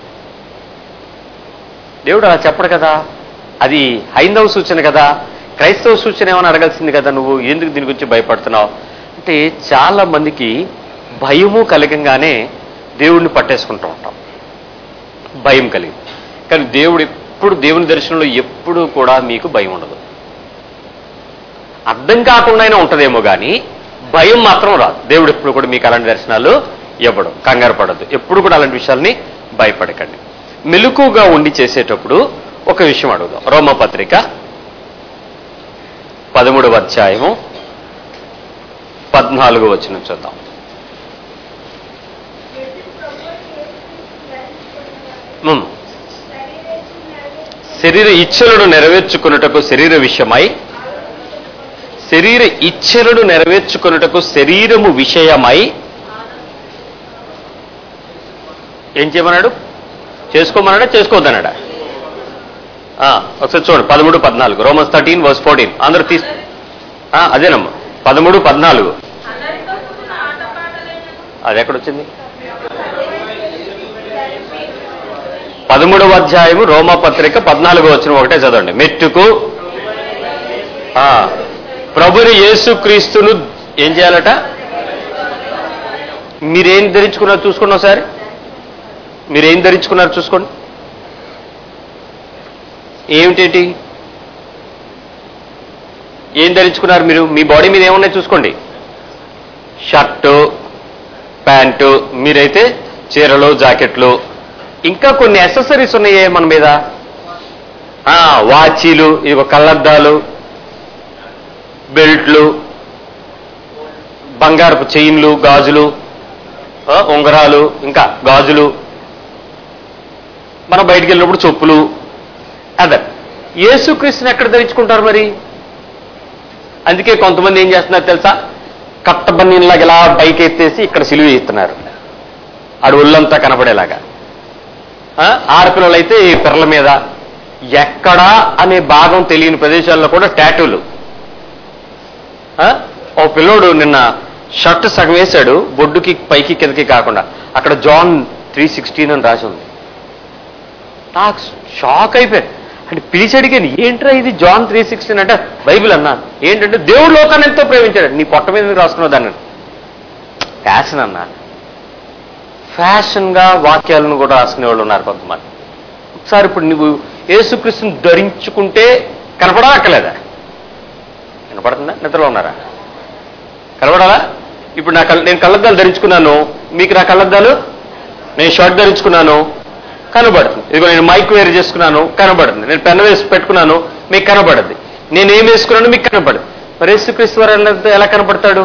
దేవుడు అలా చెప్పడు కదా అది హైందవ సూచన కదా క్రైస్తవ సూచన ఏమైనా అడగాల్సింది కదా నువ్వు ఎందుకు దీని గురించి భయపడుతున్నావు అంటే చాలా మందికి భయము కలిగంగానే దేవుడిని పట్టేసుకుంటూ ఉంటాం భయం కలిగి కానీ దేవుడు ఎప్పుడు దేవుని దర్శనంలో ఎప్పుడు కూడా మీకు భయం ఉండదు అర్థం కాకుండా అయినా ఉంటుందేమో కానీ భయం మాత్రం రాదు దేవుడు ఎప్పుడు కూడా మీకు అలాంటి దర్శనాలు ఇవ్వడం కంగారు పడద్దు ఎప్పుడు కూడా అలాంటి విషయాల్ని భయపడకండి మెలకుగా ఉండి చేసేటప్పుడు ఒక విషయం అడుగుదాం రోమపత్రిక పదమూడవ అధ్యాయము పద్నాలుగు వచ్చిన చూద్దాం ఉమ్. శరీర ఇచ్ఛలను నెరవేర్చుకున్నటకు శరీర విషయమై శరీర ఇచ్ఛలను నెరవేర్చుకున్నటకు శరీరము విషయమై ఏం చేయమన్నాడు చేసుకోమన్నాడా చేసుకోవద్దన్నాడా ఆ, ఒకసారి చూడండి పదమూడు పద్నాలుగు రోమన్స్ థర్టీన్ వర్స్ ఫోర్టీన్ అందరూ తీసు ఆ, అదేనమ్మా పదమూడు పద్నాలుగు అందరితో కూడిన ఆటపాటలైనను అది ఎక్కడొచ్చింది పదమూడవ అధ్యాయము రోమా పత్రిక పద్నాలుగో వచ్చిన ఒకటే చదవండి మెట్టుకు ఆ, ప్రభుని యేసుక్రీస్తును ఏం చేయాలట మీరేం ధరించుకున్నారు చూసుకోండి ఒకసారి మీరేం ధరించుకున్నారు చూసుకోండి ఏమిటేంటి ఏం ధరించుకున్నారు మీరు మీ బాడీ మీద ఏమున్నాయి చూసుకోండి షర్టు ప్యాంటు మీరైతే చీరలు జాకెట్లు ఇంకా కొన్ని అసెసరీస్ ఉన్నాయే మన మీద ఆ, వాచీలు ఇదిగో కళ్ళద్దాలు బెల్ట్లు బంగారపు చైన్లు గాజులు ఆ, ఉంగరాలు ఇంకా గాజులు మనం బయటికి వెళ్ళినప్పుడు చెప్పులు అదర్ యేసుక్రీస్తుని ఎక్కడ ధరించుకుంటారు మరి అందుకే కొంతమంది ఏం చేస్తున్నారు తెలుసా కట్టబన్నీలాగా ఇలా పైకి ఎత్తేసి ఇక్కడ సిలువ ఇస్తున్నారు ఆడు ఒళ్ళంతా కనపడేలాగా ఆ, ఆడపిల్లలు అయితే ఈ పిర్రల మీద ఎక్కడా అనే భాగం తెలియని ప్రదేశాల్లో కూడా టాటూలు ఆ, ఓ పిల్లోడు నిన్న షర్ట్ సగం వేశాడు బొడ్డుకి పైకి కిందకి కాకుండా అక్కడ జాన్ త్రీ సిక్స్టీన్ అని రాసి ఉంది నాకు షాక్ అయిపోయాను అంటే పిలిచి అడిగాను ఏంట్రా ఇది జాన్ త్రీ సిక్స్టీన్ అంటే బైబిల్ అన్నాను ఏంటంటే దేవుడు లోకాన్ని ఎంతో ప్రేమించాడు నీ పొట్ట మీద ఎందుకు రాసుకున్నావు దాన్ని ఫ్యాషన్ అన్నా ఫ్యాషన్గా వాక్యాలను కూడా రాసుకునే వాళ్ళు ఉన్నారు కొంతమంది ఒకసారి ఇప్పుడు నువ్వు యేసుక్రీస్తుని ధరించుకుంటే కనపడా అక్కలేదా కనపడుతుందా నిద్రలో ఉన్నారా కనపడాలా ఇప్పుడు నా కళ్ళ నేను కళ్ళద్దాలు ధరించుకున్నాను మీకు నా కళ్ళద్దాలు నేను షర్ట్ ధరించుకున్నాను కనబడుతుంది ఇదిగో నేను మైక్ వేరు చేసుకున్నాను కనబడుతుంది నేను పెన్ వేసి పెట్టుకున్నాను మీకు కనబడుద్ది నేను ఏం వేసుకున్నాను మీకు కనబడదు మరి యేసుక్రీస్తు వారు అన్నది ఎలా కనపడతాడు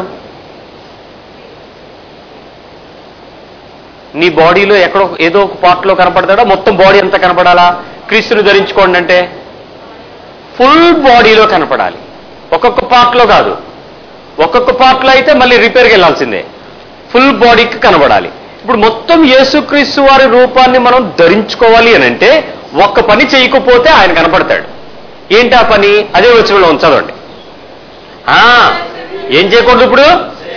నీ బాడీలో ఎక్కడో ఏదో ఒక పార్ట్లో కనపడతాడా మొత్తం బాడీ అంతా కనపడాలా క్రీస్తుని ధరించుకోండి అంటే ఫుల్ బాడీలో కనపడాలి ఒక్కొక్క పార్ట్లో కాదు ఒక్కొక్క పార్ట్లో అయితే మళ్ళీ రిపేర్కి వెళ్ళాల్సిందే ఫుల్ బాడీకి కనబడాలి ఇప్పుడు మొత్తం యేసుక్రీస్తు వారి రూపాన్ని మనం ధరించుకోవాలి అని అంటే ఒక్క పని చేయకపోతే ఆయన కనపడతాడు ఏంటి ఆ పని అదే వచ్చిన ఉంచదండి ఆ, ఏం చేయకూడదు ఇప్పుడు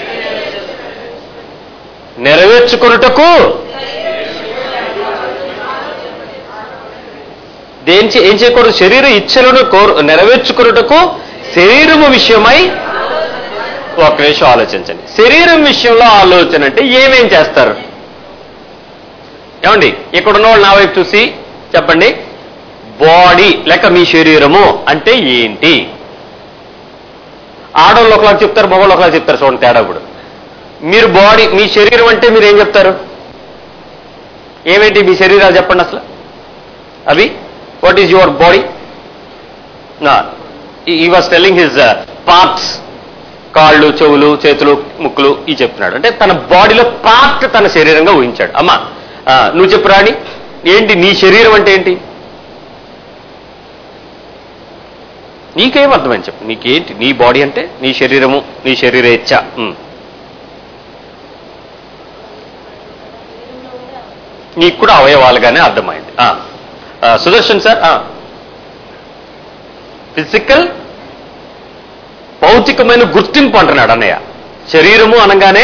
నెరవేర్చుకొనుటకు దేని చే- ఏం చేయకూడదు శరీర ఇచ్చలను కోరు నెరవేర్చుకున్నటకు శరీరము విషయమై ఒక నిమిషం ఆలోచించండి శరీరం విషయంలో ఆలోచన అంటే ఏమేం చేస్తారు ఏమండి ఇక్కడ ఉన్న వాళ్ళు నా వైపు చూసి చెప్పండి బాడీ లేక మీ శరీరము అంటే ఏంటి ఆడవాళ్ళు ఒకలా చెప్తారు మగవాళ్ళు ఒకలా చెప్తారు చూడండి తేడా ఇప్పుడు మీరు బాడీ మీ శరీరం అంటే మీరు ఏం చెప్తారు ఏమేంటి మీ శరీరాలు చెప్పండి అసలు అవి what is your body he was telling his parts కాళ్ళు చెవులు చేతులు ముక్కులు ఈ చెప్తున్నాడు అంటే తన బాడీలో పార్ట్ తన శరీరంగా ఊహించాడు అమ్మా ఆ, నువ్వు చెప్పు రాణి ఏంటి నీ శరీరం అంటే ఏంటి నీకేం అర్థమని చెప్పు నీకేంటి నీ బాడీ అంటే నీ శరీరము నీ శరీరేచ్ఛ ఉమ్. నీకు కూడా అవయవాలుగానే అర్థమైంది ఆ. ఆ, సుదర్శన్ సార్ ఫిజికల్ భౌతికమైన గుర్తింపు అంటున్నాడు అన్నయ్య శరీరము అనగానే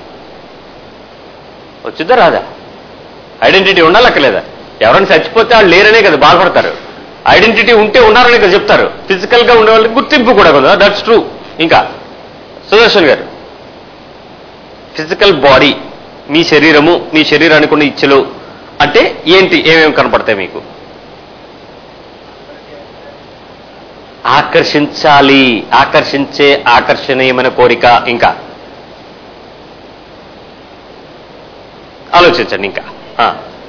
వచ్చిద్దా రాదా ఐడెంటిటీ ఉండాలక్కలేదా ఎవరైనా చచ్చిపోతే వాళ్ళు లేరనే కదా బాధపడతారు ఐడెంటిటీ ఉంటే ఉన్నారనే కదా చెప్తారు ఫిజికల్ గా ఉండే వాళ్ళకి గుర్తింపు కూడా కదా దట్స్ ట్రూ ఇంకా సుదర్శన్ గారు ఫిజికల్ బాడీ మీ శరీరము మీ శరీరానికి ఉన్న ఇచ్చలు అంటే ఏంటి ఏమేమి కనపడతాయి మీకు ఆకర్షించాలి ఆకర్షించే ఆకర్షణీయమైన కోరిక ఇంకా ఆలోచించండి ఇంకా ఆ.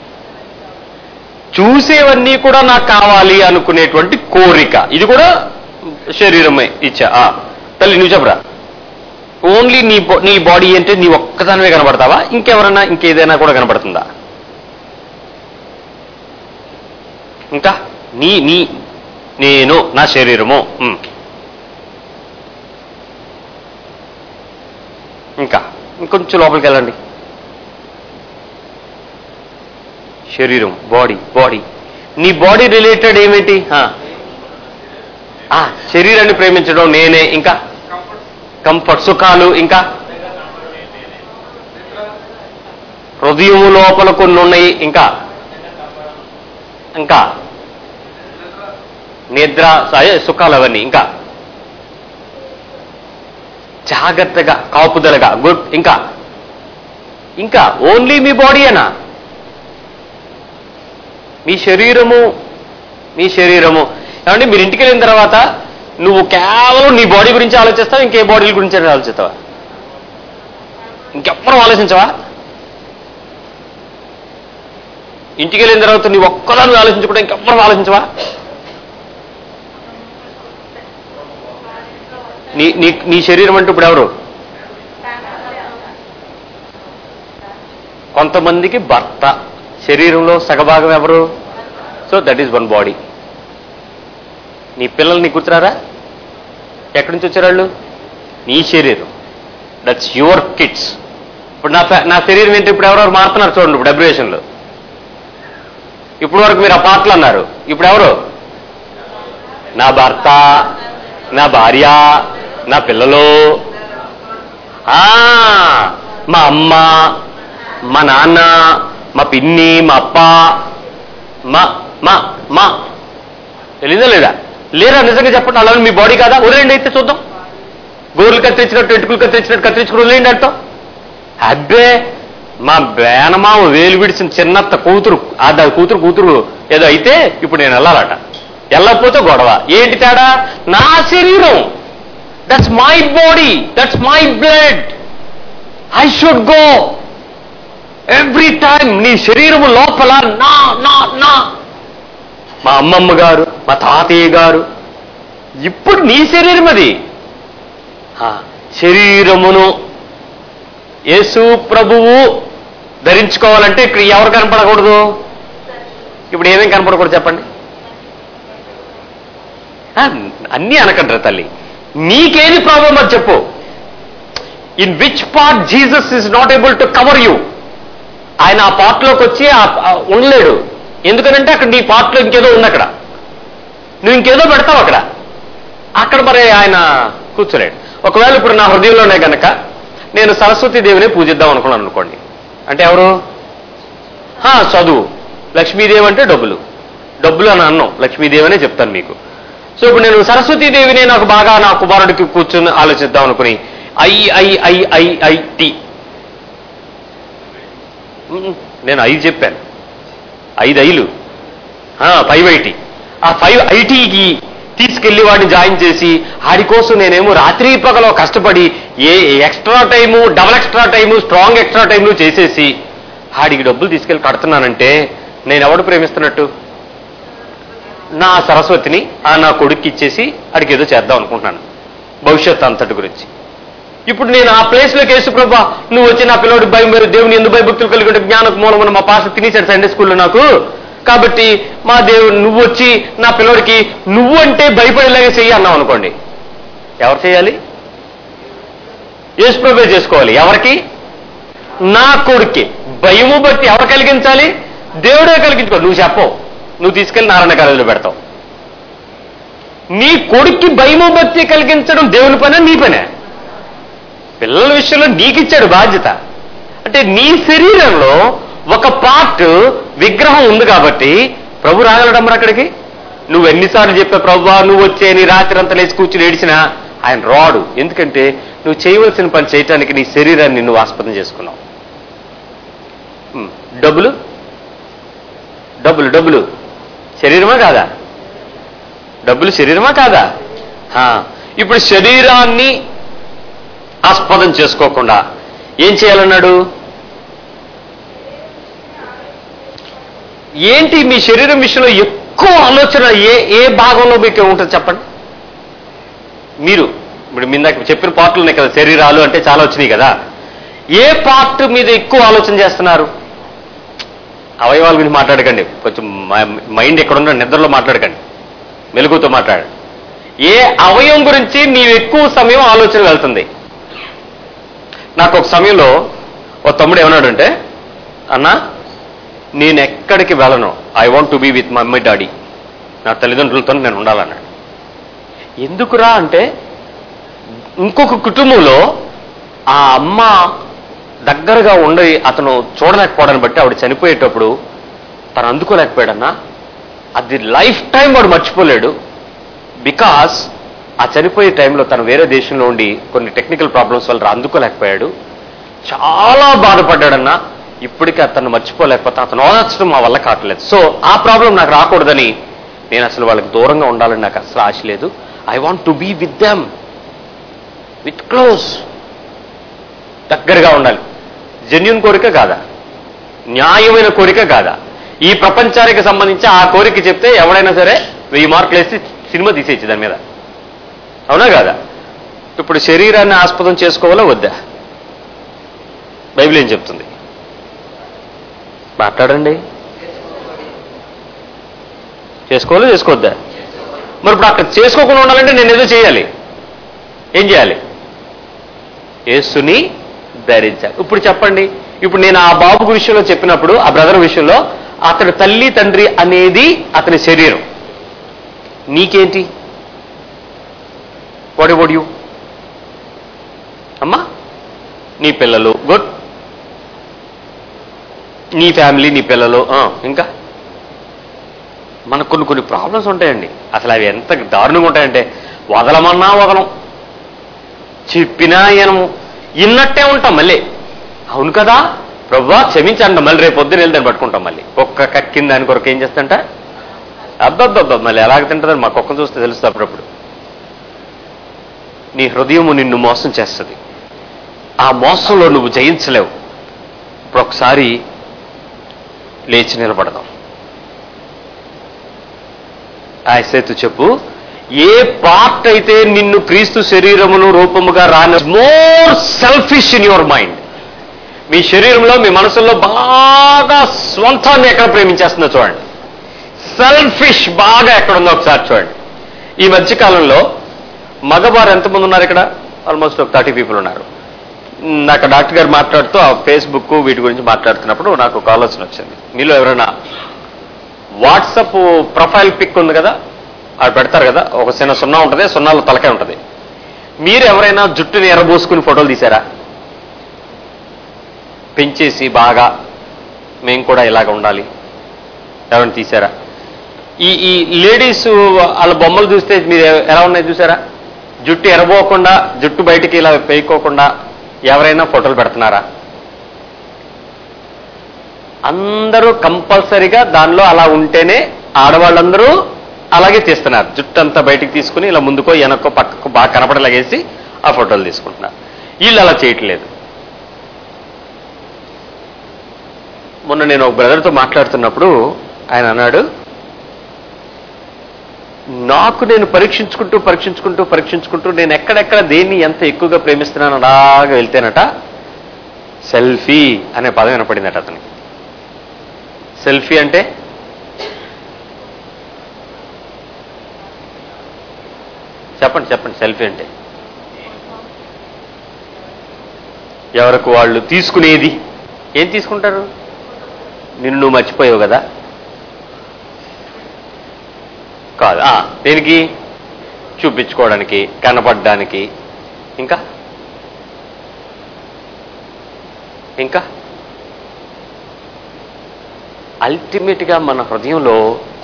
చూసేవన్నీ కూడా నాకు కావాలి అనుకునేటువంటి కోరిక ఇది కూడా శరీరమే ఇచ్చా ఆ. తల్లి నువ్వు చెప్పరా ఓన్లీ నీ బా- నీ బాడీ అంటే నీ ఒక్కదానివే కనబడతావా ఇంకెవరన్నా ఇంకేదైనా కూడా కనబడుతుందా ఇంకా నీ నీ నేను నా శరీరము ఉమ్. ఇంకా ఇంకొంచెం లోపలికి వెళ్ళండి శరీరం బాడీ బాడీ నీ బాడీ రిలేటెడ్ ఏమిటి ఆ. ఆ, శరీరాన్ని ప్రేమించడం నేనే ఇంకా కంఫర్ట్ సుఖాలు ఇంకా హృదయము లోపల కొన్ని ఉన్నాయి ఇంకా ఇంకా నిద్ర అదే సుఖాలు అవన్నీ ఇంకా జాగ్రత్తగా కాపుదలగా గుడ్ ఇంకా ఇంకా ఓన్లీ మీ బాడీయేనా మీ శరీరము మీ శరీరము ఏమంటే మీరు ఇంటికి వెళ్ళిన తర్వాత నువ్వు కేవలం నీ బాడీ గురించి ఆలోచిస్తావా ఇంకే బాడీల గురించి ఆలోచిస్తావా ఇంకెప్పుడు ఆలోచించవా ఇంటికి వెళ్ళిన తర్వాత నీ ఒక్కదాన్ని ఆలోచించకుండా ఇంకెప్పుడు ఆలోచించవా నీ నీ నీ శరీరం అంటే ఇప్పుడు ఎవరు కొంతమందికి భర్త శరీరంలో సగభాగం ఎవరు so that is one body నీ పిల్లలు నీకు గుర్తురారా ఎక్కడి నుంచి వచ్చారు వాళ్ళు నీ శరీరం దట్స్ యువర్ కిడ్స్ ఇప్పుడు నా ప- నా శరీరం ఏంటి ఇప్పుడు ఎవరెవరు మారుతున్నారు చూడండి ఇప్పుడు అబ్రివేషన్లో ఇప్పుడు వరకు మీరు ఆ పాటలు అన్నారు ఇప్పుడు ఎవరు నా భర్త నా భార్య నా పిల్లలు ఆ, మా అమ్మ మా నాన్న మా పిన్ని మా అప్ప మా మా మా తెలీదా లేదా లేరా నిజంగా చెప్పండి అలా మీ బాడీ కాదా వదిలేండి అయితే చూద్దాం గోర్లు కత్తిరించినట్టు ఎంటుకలు కత్తిరించినట్టు కత్తిరించుకుని వదిలేండి అంటాం అబ్బే మా బేనమామ వేలు విడిచిన చిన్నత్త కూతురు ఆ దాని కూతురు కూతురు ఏదో అయితే ఇప్పుడు నేను వెళ్ళాలట వెళ్ళకపోతే గొడవ ఏంటి తేడా నా శరీరం that's my body that's my blood I should go every time నీ శరీరము లోపల నా నా నా మా అమ్మమ్మ గారు మా తాతయ్య గారు ఇప్పుడు నీ శరీరం అది ఆ, శరీరమును యేసు ప్రభువు ధరించుకోవాలంటే ఇక్కడ ఎవరు కనపడకూడదు ఇప్పుడు ఏమేం కనపడకూడదు చెప్పండి ఆ, అన్నీ అనకంటారు తల్లి నీకేది ప్రాబ్లం అది చెప్పు in which part Jesus is not able to cover you ఆయన ఆ పార్ట్లోకి వచ్చి ఆ- ఆ ఉండలేడు ఎందుకనంటే అక్కడ నీ పార్ట్లో ఇంకేదో ఉంది అక్కడ నువ్వు ఇంకేదో పెడతావు అక్కడ అక్కడ మరి ఆయన కూర్చోలేడు ఒకవేళ ఇప్పుడు నా హృదయంలోనే గనక నేను సరస్వతి దేవిని పూజిద్దాం అనుకున్నాను అనుకోండి అంటే ఎవరు హా, చదువు లక్ష్మీదేవి అంటే డబ్బులు డబ్బులు అని అన్నం లక్ష్మీదేవి అనే చెప్తాను మీకు సో ఇప్పుడు నేను సరస్వతీదేవిని నాకు బాగా నా కుమారుడికి కూర్చొని ఆలోచిద్దాం అనుకుని I I I I I T ఉమ్, నేను ఐదు చెప్పాను ఐదు ఐలు ఫైవ్ ఐటీ ఆ ఫైవ్ ఐటీకి తీసుకెళ్లి వాడిని జాయిన్ చేసి ఆడి కోసం నేనేమో రాత్రి పగలో కష్టపడి ఏ extra time double extra time strong extra time చేసేసి ఆడికి డబ్బులు తీసుకెళ్లి కడుతున్నానంటే నేను ఎవడు ప్రేమిస్తున్నట్టు నా సరస్వతిని ఆ నా కొడుక్కి ఇచ్చేసి ఆడికి ఏదో చేద్దాం అనుకుంటున్నాను భవిష్యత్ అంతటి గురించి ఇప్పుడు నేను ఆ ప్లేస్ లోకి వేసు ప్రభా నువ్వు వచ్చి నా పిల్లడికి భయం వేరు దేవుని ఎందుకు భయభక్తులు కలిగి ఉంటే జ్ఞానకు మూలమని మా పాస్ తినేశాడు సండే స్కూల్లో నాకు కాబట్టి మా దేవుడు నువ్వు వచ్చి నా పిల్లడికి నువ్వు అంటే భయపడేలాగా చెయ్యి అన్నావు అనుకోండి ఎవరు చేయాలి యేసు ప్రభే చేసుకోవాలి ఎవరికి నా కొడుక్కి భయము బట్టి ఎవరు కలిగించాలి దేవుడే కలిగించుకో నువ్వు చెప్పవు నువ్వు తీసుకెళ్లి నారాయణ కాలేజీలో పెడతావు నీ కొడుక్కి భయము భక్తి కలిగించడం దేవుని పనే నీ పనే పిల్లల విషయంలో నీకిచ్చాడు బాధ్యత అంటే నీ శరీరంలో ఒక పార్ట్ విగ్రహం ఉంది కాబట్టి ప్రభు రాగలడమ్మరా అక్కడికి నువ్వు ఎన్నిసార్లు చెప్పా ప్రభు నువ్వు వచ్చే నీ రాత్రి అంతా లేచి కూర్చుని ఏడిచినా ఆయన రాడు ఎందుకంటే నువ్వు చేయవలసిన పని చేయటానికి నీ శరీరాన్ని నువ్వు ఆస్పదం చేసుకున్నావు ఉమ్, డబ్బులు డబ్బులు డబ్బులు శరీరమా కాదా డబ్బులు శరీరమా కాదా ఆ, ఇప్పుడు శరీరాన్ని ఆస్పదం చేసుకోకుండా ఏం చేయాలన్నాడు ఏంటి మీ శరీరం విషయంలో ఎక్కువ ఆలోచన ఏ ఏ భాగంలో మీకు ఉంటుంది చెప్పండి మీరు ఇప్పుడు మీ ఇందాక చెప్పిన పార్ట్లు ఉన్నాయి కదా శరీరాలు అంటే చాలా వచ్చినాయి కదా ఏ పార్ట్ మీద ఎక్కువ ఆలోచన చేస్తున్నారు అవయవాల గురించి మాట్లాడకండి కొంచెం మైండ్ ఎక్కడ ఉందో నిద్రలో మాట్లాడకండి మెలుగుతో మాట్లాడండి ఏ అవయవం గురించి నీవు ఎక్కువ సమయం ఆలోచన వెళ్తుంది నాకు ఒక సమయంలో ఓ తమ్ముడు ఏమన్నాడంటే అన్నా నేను ఎక్కడికి వెళ్ళను I want to be with mummy daddy నా తల్లిదండ్రులతో నేను ఉండాలన్నాడు ఎందుకురా అంటే ఇంకొక కుటుంబంలో ఆ అమ్మ దగ్గరగా ఉండి అతను చూడలేకపోవడాన్ని బట్టి ఆవిడ చనిపోయేటప్పుడు తను అందుకోలేకపోయాడన్నా అది లైఫ్ టైం వాడు మర్చిపోలేడు బికాస్ ఆ చనిపోయే టైంలో తను వేరే దేశంలో ఉండి కొన్ని టెక్నికల్ ప్రాబ్లమ్స్ వల్ల అందుకోలేకపోయాడు చాలా బాధపడ్డాడన్నా ఇప్పటికీ అతను మర్చిపోలేకపోతే అతను ఓదార్చడం మా వల్ల కావట్లేదు సో ఆ ప్రాబ్లం నాకు రాకూడదని నేను అసలు వాళ్ళకి దూరంగా ఉండాలని నాకు అసలు ఆశ లేదు I want to be with them with close దగ్గరగా ఉండాలి జెన్యున్ కోరిక కాదా న్యాయమైన కోరిక కాదా ఈ ప్రపంచానికి సంబంధించి ఆ కోరిక చెప్తే ఎవడైనా సరే వెయ్యి మార్కులు వేసి సినిమా తీసేయచ్చు దాని మీద అవునా కాదా ఇప్పుడు శరీరాన్ని ఆస్పదం చేసుకోవాలా వద్దా బైబిల్ ఏం చెప్తుంది మాట్లాడండి చేసుకోవాలా చేసుకోవద్దా మరి ఇప్పుడు అక్కడ చేసుకోకుండా ఉండాలంటే నేను ఏదో చేయాలి ఏం చేయాలి యేసుని ధరించాలి ఇప్పుడు చెప్పండి ఇప్పుడు నేను ఆ బాబు విషయంలో చెప్పినప్పుడు ఆ బ్రదర్ విషయంలో అతడి తల్లి తండ్రి అనేది అతని శరీరం నీకేంటి వాడి వడ్ యూ అమ్మా నీ పిల్లలు గుడ్ నీ ఫ్యామిలీ నీ పిల్లలు ఆ, ఇంకా మనకు కొన్ని కొన్ని ప్రాబ్లమ్స్ ఉంటాయండి అసలు అవి ఎంత దారుణంగా ఉంటాయంటే వదలమన్నా వదలం చెప్పినా ఈయనము ఇన్నట్టే ఉంటాం మళ్ళీ అవును కదా ప్రభా క్షమించండి మళ్ళీ రేపు పొద్దున వెళ్ళి దాన్ని పట్టుకుంటాం మళ్ళీ కుక్క కక్కింది దాని కొరకు ఏం చేస్తంట అబ్బబ్బబ్బ మళ్ళీ ఎలాగ తింటుందని మా కుక్కను చూస్తే తెలుస్తుంది అప్పుడప్పుడు నీ హృదయము నిన్ను మోసం చేస్తుంది ఆ మోసంలో నువ్వు జయించలేవు ఇప్పుడు ఒకసారి లేచి నిలబడదాం ఆ సేతు చెప్పు ఏ పార్ట్ అయితే నిన్ను క్రీస్తు శరీరమును రూపముగా రాని more selfish in your mind మీ శరీరంలో మీ మనసులో బాగా స్వంతాన్ని ఎక్కడ ప్రేమించేస్తుందో చూడండి సెల్ఫిష్ బాగా ఎక్కడుందో ఒకసారి చూడండి ఈ మధ్య కాలంలో మగవారు ఎంతమంది ఉన్నారు ఇక్కడ ఆల్మోస్ట్ ఒక థర్టీ పీపుల్ ఉన్నారు నాకు డాక్టర్ గారు మాట్లాడుతూ ఆ ఫేస్బుక్ వీటి గురించి మాట్లాడుతున్నప్పుడు నాకు ఒక ఆలోచన వచ్చింది మీలో ఎవరైనా వాట్సప్ ప్రొఫైల్ పిక్ ఉంది కదా అది పెడతారు కదా ఒక చిన్న సున్నా ఉంటుంది సున్నాలో తలకాయ ఉంటుంది మీరు ఎవరైనా జుట్టుని ఎరబోసుకుని ఫోటోలు తీశారా పెంచేసి బాగా మేము కూడా ఇలాగ ఉండాలి ఎవరైనా తీశారా ఈ ఈ లేడీస్ వాళ్ళ బొమ్మలు చూస్తే మీరు ఎలా ఉన్నాయి చూసారా జుట్టు ఎరబోకుండా జుట్టు బయటికి ఇలా వేయకోకుండా ఎవరైనా ఫోటోలు పెడుతున్నారా అందరూ కంపల్సరిగా దానిలో అలా ఉంటేనే ఆడవాళ్ళందరూ అలాగే తీస్తున్నారు జుట్టు అంతా బయటికి తీసుకుని ఇలా ముందుకో వెనక్కో పక్కకో బాగా కనపడలాగేసి ఆ ఫోటోలు తీసుకుంటున్నారు వీళ్ళు అలా చేయట్లేదు మొన్న నేను ఒక బ్రదర్తో మాట్లాడుతున్నప్పుడు ఆయన అన్నాడు నాకు నేను పరీక్షించుకుంటూ పరీక్షించుకుంటూ పరీక్షించుకుంటూ నేను ఎక్కడెక్కడ దేన్ని ఎంత ఎక్కువగా ప్రేమిస్తున్నాను అలాగా వెళ్తేనట సెల్ఫీ అనే పదం వినపడిందట అతనికి సెల్ఫీ అంటే చెప్పండి చెప్పండి సెల్ఫీ అంటే ఎవరికి వాళ్ళు తీసుకునేది ఏం తీసుకుంటారు నిన్ను నువ్వు మర్చిపోయావు కదా కాదు ఆ, దేనికి చూపించుకోవడానికి కనపడడానికి ఇంకా ఇంకా అల్టిమేట్గా మన హృదయంలో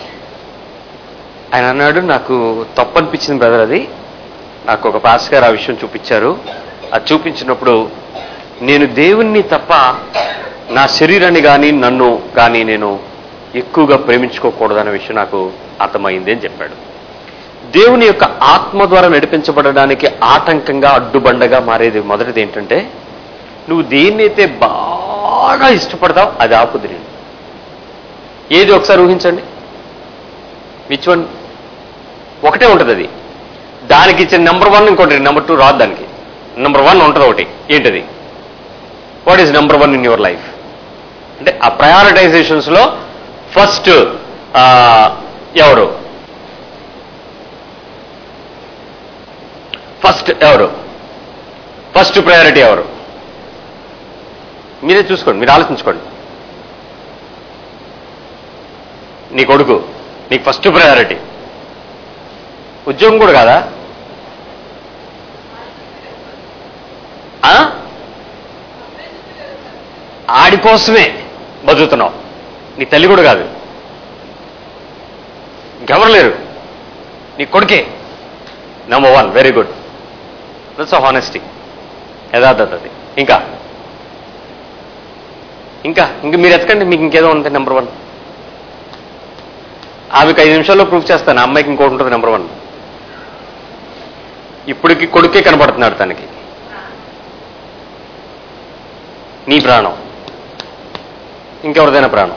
ఆయన అన్నాడు నాకు తప్పు అనిపించింది బ్రదర్ అది నాకు ఒక పాస్ గారు ఆ విషయం చూపించారు అది చూపించినప్పుడు నేను దేవుణ్ణి తప్ప నా శరీరాన్ని కానీ నన్ను కానీ నేను ఎక్కువగా ప్రేమించుకోకూడదనే విషయం నాకు అర్థమైంది అని చెప్పాడు దేవుని యొక్క ఆత్మ ద్వారా నడిపించబడడానికి ఆటంకంగా అడ్డుబండగా మారేది మొదటిది ఏంటంటే నువ్వు దేన్నైతే బాగా ఇష్టపడతావు అది ఆపుది నేను ఏది ఒకసారి ఊహించండి విచ్ వన్ ఒకటే ఉంటుంది అది దానికి ఇచ్చిన నెంబర్ వన్ ఇంకోటి నెంబర్ టూ రాదు దానికి నెంబర్ వన్ ఉంటుంది ఒకటి ఏంటది what is number one in your life అంటే ఆ ప్రయారిటైజేషన్స్ లో ఫస్ట్ ఎవరు ఫస్ట్ ఎవరు ఫస్ట్ ప్రయారిటీ ఎవరు మీరే చూసుకోండి మీరు ఆలోచించుకోండి నీ కొడుకు నీకు ఫస్ట్ ప్రయారిటీ ఉద్యోగం కూడా కాదా ఆ? ఆడి కోసమే బతుకుతున్నావు నీ తల్లి కూడా కాదు ఇంకెవరు లేరు నీ కొడుకే number one very good that's honesty యథార్థత అది ఇంకా ఇంకా ఇంకా మీరు ఎతకండి మీకు ఇంకేదో ఉంటుంది నెంబర్ వన్ ఆమెకు ఐదు నిమిషాల్లో ప్రూఫ్ చేస్తాను ఆ అమ్మాయికి ఇంకోటి ఉంటుంది నెంబర్ వన్ ఇప్పటికి కొడుకే కనబడుతున్నాడు తనకి నీ ప్రాణం ఇంకెవరిదైనా ప్రాణం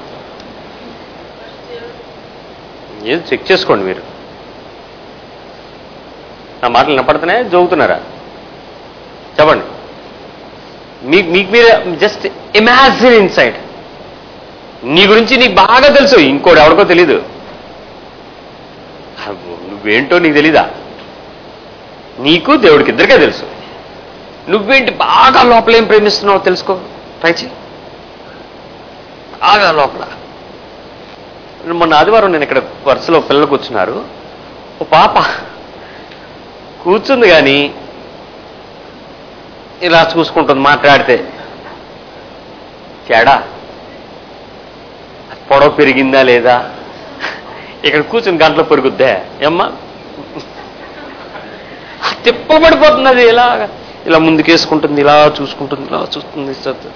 ఏదో చెక్ చేసుకోండి మీరు నా మాటలు వినపడుతున్నాయా జోగుతున్నారా చెప్పండి మీకు మీకు మీరే జస్ట్ ఇమాజిన్ ఇన్సైడ్ నీ గురించి నీకు బాగా తెలుసు ఇంకోటి ఎవరికో తెలీదు అబ్బో, నువ్వేంటో నీకు తెలీదా నీకు దేవుడికి ఇద్దరికే తెలుసు నువ్వేంటి బాగా లోపల ఏం ప్రేమిస్తున్నావో తెలుసుకో ట్రై చేయి బాగా లోపల మొన్న ఆదివారం నేను ఇక్కడ వరుసలో పిల్లలు కూర్చున్నారు ఓ పాప కూర్చుంది కానీ ఇలా చూసుకుంటుంది మాట్లాడితే తేడా పొడవ పెరిగిందా లేదా ఇక్కడ కూర్చుని గంటలో పెరుగుద్దే ఏమ్మా తిప్పబడిపోతుంది అది ఇలా ఇలా ముందుకేసుకుంటుంది ఇలా చూసుకుంటుంది ఇలా చూస్తుంది చూస్తుంది.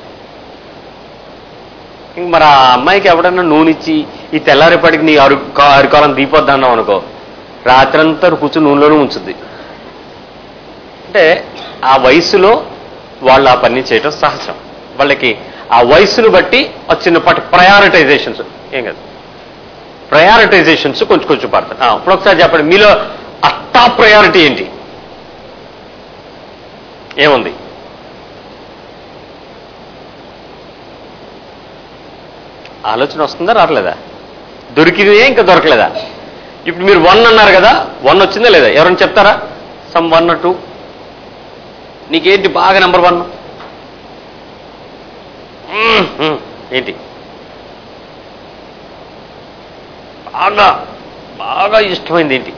ఇంక మరి ఆ అమ్మాయికి ఎవడన్నా నూనె ఇచ్చి ఈ తెల్లారేపటికి నీ అరు అరికాలం దీపొద్దన్నావు అనుకో రాత్రంతా కూర్చుని నూనెలోనే ఉంచుద్ది అంటే ఆ వయసులో వాళ్ళు ఆ పని చేయడం సహజం వాళ్ళకి ఆ వయసును బట్టి ఆ చిన్నపాటి ప్రయారిటైజేషన్స్ ఏం కాదు ప్రయారిటైజేషన్స్ కొంచెం కొంచెం పడతాయి ఆ, ఇప్పుడు ఒకసారి చెప్పండి మీలో ఆ టాప్ ప్రయారిటీ ఏంటి ఏముంది ఆలోచన వస్తుందా రావట్లేదా దొరికిందే ఇంకా దొరకలేదా ఇప్పుడు మీరు వన్ అన్నారు కదా వన్ వచ్చిందా లేదా ఎవరైనా చెప్తారా సమ్ వన్ టూ నీకేంటి బాగా నెంబర్ వన్ ఏంటి బాగా బాగా ఇష్టమైంది ఏంటి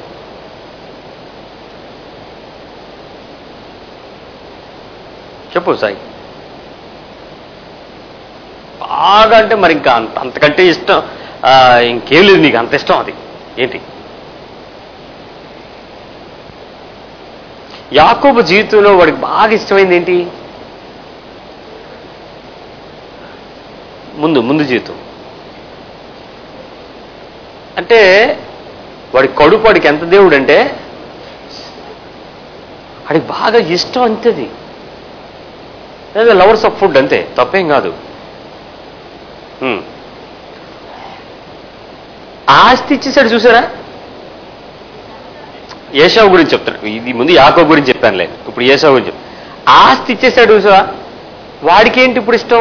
చెప్పు సాయి బాగా అంటే మరి ఇంకా అంత అంతకంటే ఇష్టం ఆ, ఇంకేం లేదు నీకు అంత ఇష్టం అది ఏంటి యాకోబు జీవితంలో వాడికి బాగా ఇష్టమైంది ఏంటి ముందు ముందు జీవితం అంటే వాడి కడుపు వాడికి ఎంత దేవుడు అంటే వాడికి బాగా ఇష్టం అంతేది అదే లవర్స్ ఆఫ్ ఫుడ్ అంతే తప్పేం కాదు హ్మ్. ఆస్తి ఇచ్చేసాడు చూసారా ఏషావు గురించి చెప్తాను ఇది ముందు యాకో గురించి చెప్పాను లేదు ఇప్పుడు ఏషావు గురించి చెప్తాను. ఆస్తి ఇచ్చేసాడు చూసావా వాడికి ఏంటి ఇప్పుడు ఇష్టం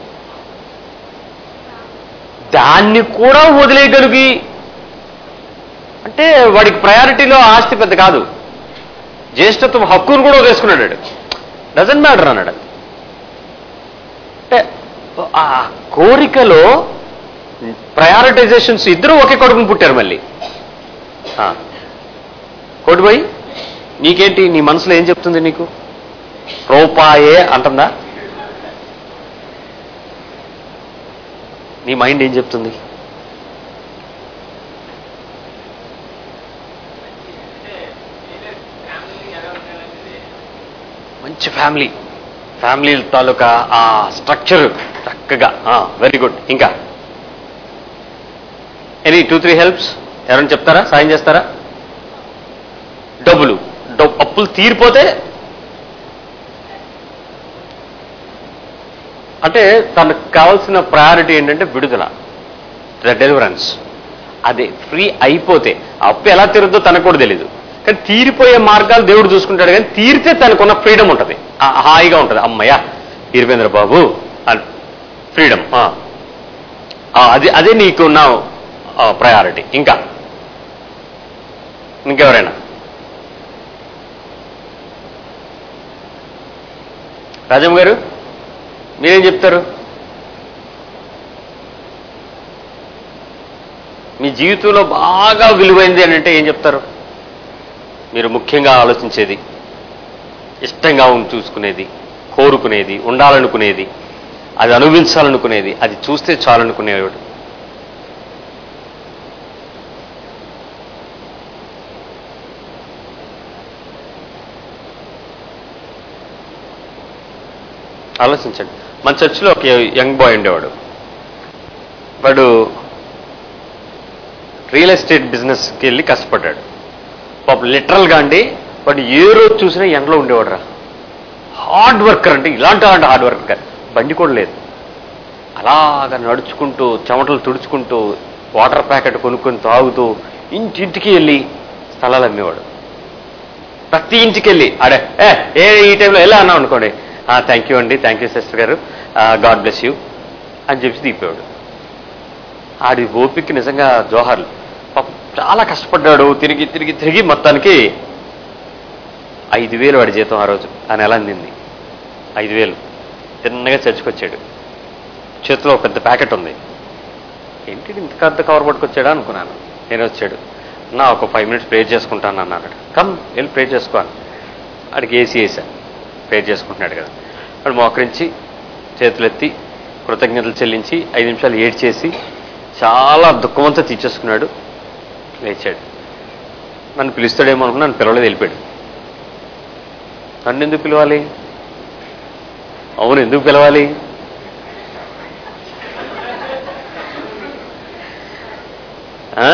దాన్ని కూడా వదిలేయగలిగి అంటే వాడికి ప్రయారిటీలో ఆస్తి పెద్ద కాదు జ్యేష్ఠత్వం హక్కును కూడా వదిలేసుకున్నాడు డజన్ మ్యాటర్ అన్నాడు అంటే ఆ కోరికలో ప్రయారిటైజేషన్స్ ఇద్దరు ఒకే కొడుకుని పుట్టారు మళ్ళీ కోటిపోయి నీకేంటి నీ మనసులో ఏం చెప్తుంది నీకు రూపాయే అంటుందా నీ మైండ్ ఏం చెప్తుంది మంచి ఫ్యామిలీ ఫ్యామిలీ తాలూకా ఆ స్ట్రక్చర్ చక్కగా వెరీ గుడ్ ఇంకా ఎనీ టూ త్రీ హెల్ప్స్ ఎవరైనా చెప్తారా సాయం చేస్తారా డబ్బులు డబ్బు అప్పులు తీరిపోతే అంటే తనకు కావాల్సిన ప్రయారిటీ ఏంటంటే విడుదల డెలివరెన్స్ అదే ఫ్రీ అయిపోతే ఆ అప్పు ఎలా తీరుద్దో తనకు కూడా తెలీదు కానీ తీరిపోయే మార్గాలు దేవుడు చూసుకుంటాడు కానీ తీరితే తనకున్న ఫ్రీడమ్ ఉంటుంది ఆ హాయిగా ఉంటుంది అమ్మయ్య తీరిపోయింద్ర బాబు అని ఫ్రీడమ్ అది అదే నీకున్న ప్రయారిటీ ఇంకా ఇంకెవరైనా రాజమ్మ గారు మీరేం చెప్తారు మీ జీవితంలో బాగా విలువైంది అని అంటే ఏం చెప్తారు మీరు ముఖ్యంగా ఆలోచించేది ఇష్టంగా ఉండి చూసుకునేది కోరుకునేది ఉండాలనుకునేది అది అనుభవించాలనుకునేది అది చూస్తే చాలనుకునేవాడు ఆలోచించండి మన చర్చిలో ఒక యంగ్ బాయ్ ఉండేవాడు వాడు రియల్ ఎస్టేట్ బిజినెస్కి వెళ్ళి కష్టపడ్డాడు పాప లిటరల్గా అండి వాడు ఏ రోజు చూసినా ఎండలో ఉండేవాడు రా హార్డ్ వర్కర్ అంటే ఇలాంటి అలాంటి హార్డ్ వర్కర్ బండి కూడా లేదు అలాగా నడుచుకుంటూ చెమటలు తుడుచుకుంటూ వాటర్ ప్యాకెట్ కొనుక్కొని తాగుతూ ఇంటింటికి వెళ్ళి స్థలాలు అమ్మేవాడు ప్రతి ఇంటికి వెళ్ళి అడే ఏ ఏ ఈ టైంలో ఎలా అన్నాం అనుకోండి థ్యాంక్ యూ అండి థ్యాంక్ యూ సిస్టర్ గారు గాడ్ బ్లెస్ యూ అని చెప్పి తీపేవాడు ఆడి ఓపిక నిజంగా జోహార్లు పాపం చాలా కష్టపడ్డాడు తిరిగి తిరిగి తిరిగి మొత్తానికి ఐదు వేలు వాడి జీతం ఆ రోజు ఆ నెల అందింది ఐదు వేలు తిన్నగా చర్చకొచ్చాడు చేతిలో ఒక పెద్ద ప్యాకెట్ ఉంది ఏంటి ఇంత పెద్ద కవర్ పట్టుకొచ్చాడా అనుకున్నాను నేను వచ్చాడు నా ఒక ఫైవ్ మినిట్స్ ప్రేర్ చేసుకుంటాను అన్నాడు కమ్ వెళ్ళి ప్రేర్ చేసుకోవాలి ఆడికి ఏసీ వేసాను ప్రేర్ చేసుకుంటున్నాడు కదా వాడు మోకరించి చేతులెత్తి కృతజ్ఞతలు చెల్లించి ఐదు నిమిషాలు ఏడ్చేసి చాలా దుఃఖమంతా తీర్చేసుకున్నాడు లేచాడు నన్ను పిలుస్తాడేమో అనుకుని నన్ను పిలవలేదు వెళ్ళిపోయాడు నన్ను ఎందుకు పిలవాలి అవును ఎందుకు పిలవాలి ఆ?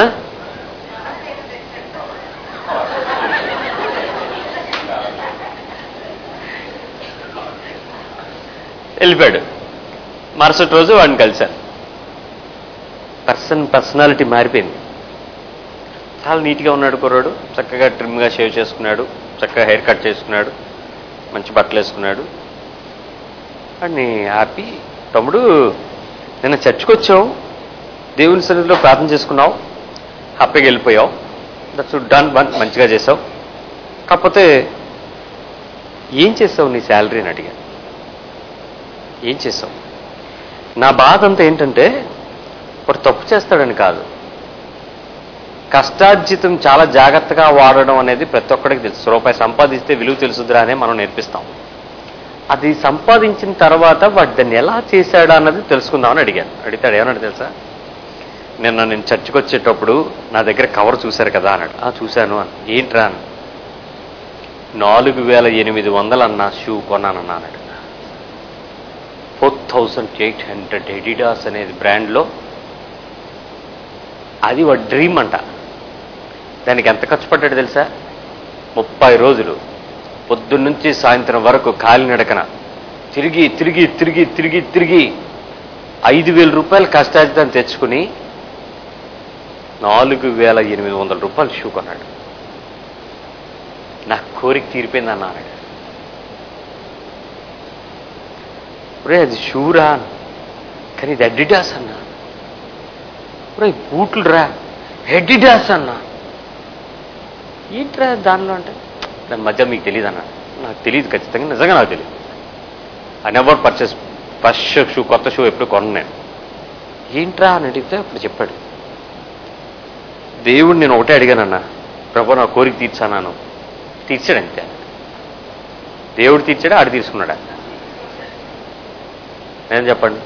వెళ్ళిపోయాడు మరుసటి రోజు వాడిని కలిశాను పర్సన్ పర్సనాలిటీ మారిపోయింది చాలా నీట్గా ఉన్నాడు కుర్రాడు చక్కగా ట్రిమ్గా షేవ్ చేసుకున్నాడు చక్కగా హెయిర్ కట్ చేసుకున్నాడు మంచి బట్టలు వేసుకున్నాడు వాడిని ఆపి తమ్ముడు నిన్న చర్చికి వచ్చావు దేవుని సన్నిధిలో ప్రార్థన చేసుకున్నావు హ్యాపీగా వెళ్ళిపోయావు దట్స్ డన్ వన్ మంచిగా చేసావు కాకపోతే ఏం చేసావు నీ శాలరీని అడిగా ఏం చేసావు నా బాధ అంతా ఏంటంటే వాడు తప్పు చేస్తాడని కాదు కష్టార్జితం చాలా జాగ్రత్తగా వాడడం అనేది ప్రతి ఒక్కడికి తెలుసు రూపాయి సంపాదిస్తే విలువ తెలుసుద్రా అనే మనం నేర్పిస్తాం అది సంపాదించిన తర్వాత వాడు దాన్ని ఎలా చేశాడా అన్నది తెలుసుకుందామని అడిగాను అడిగితాడు ఏమన్నాడు తెలుసా నిన్న నేను చర్చికి వచ్చేటప్పుడు నా దగ్గర కవర్ చూశారు కదా అన్నాడు ఆ చూశాను అని ఏంట్రా అని నాలుగు వేల ఎనిమిది వందలు అన్న షూ కొన్నానన్నా అన్నాడు four thousand eight hundred Adidas అనేది బ్రాండ్లో అది వాడి డ్రీమ్ అంట దానికి ఎంత ఖర్చు పడ్డాడు తెలుసా ముప్పై రోజులు పొద్దున్నుంచి సాయంత్రం వరకు కాలినడకన తిరిగి తిరిగి తిరిగి తిరిగి తిరిగి ఐదు వేల రూపాయలు కష్టాజితం తెచ్చుకుని నాలుగు వేల ఎనిమిది వందల రూపాయలు షూ కొన్నాడు నా కోరిక తీరిపోయింది అన్నాడు ఒరే అది షూరా కానీ ఇది అడ్డిడాస్ అన్నా ఒరే బూట్లు రా హెడ్డిడాస్ అన్నా ఏంట్రా దానిలో అంటే దాని మధ్య మీకు తెలియదు అన్న నాకు తెలియదు ఖచ్చితంగా నిజంగా నాకు తెలియదు I never purchase first shoe కొత్త షూ ఎప్పుడు కొన్నాను నేను ఏంట్రా అని అడిగితే అప్పుడు చెప్పాడు దేవుడు నేను ఒకటే అడిగానన్నా ప్రభు నా కోరిక తీర్చాను తీర్చాడు అంతే దేవుడు తీర్చాడా ఆడు తీసుకున్నాడా నేను చెప్పండి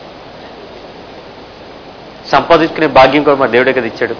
సంపాదించుకునే భాగ్యం కూడా మా దేవుడే కదా ఇచ్చాడు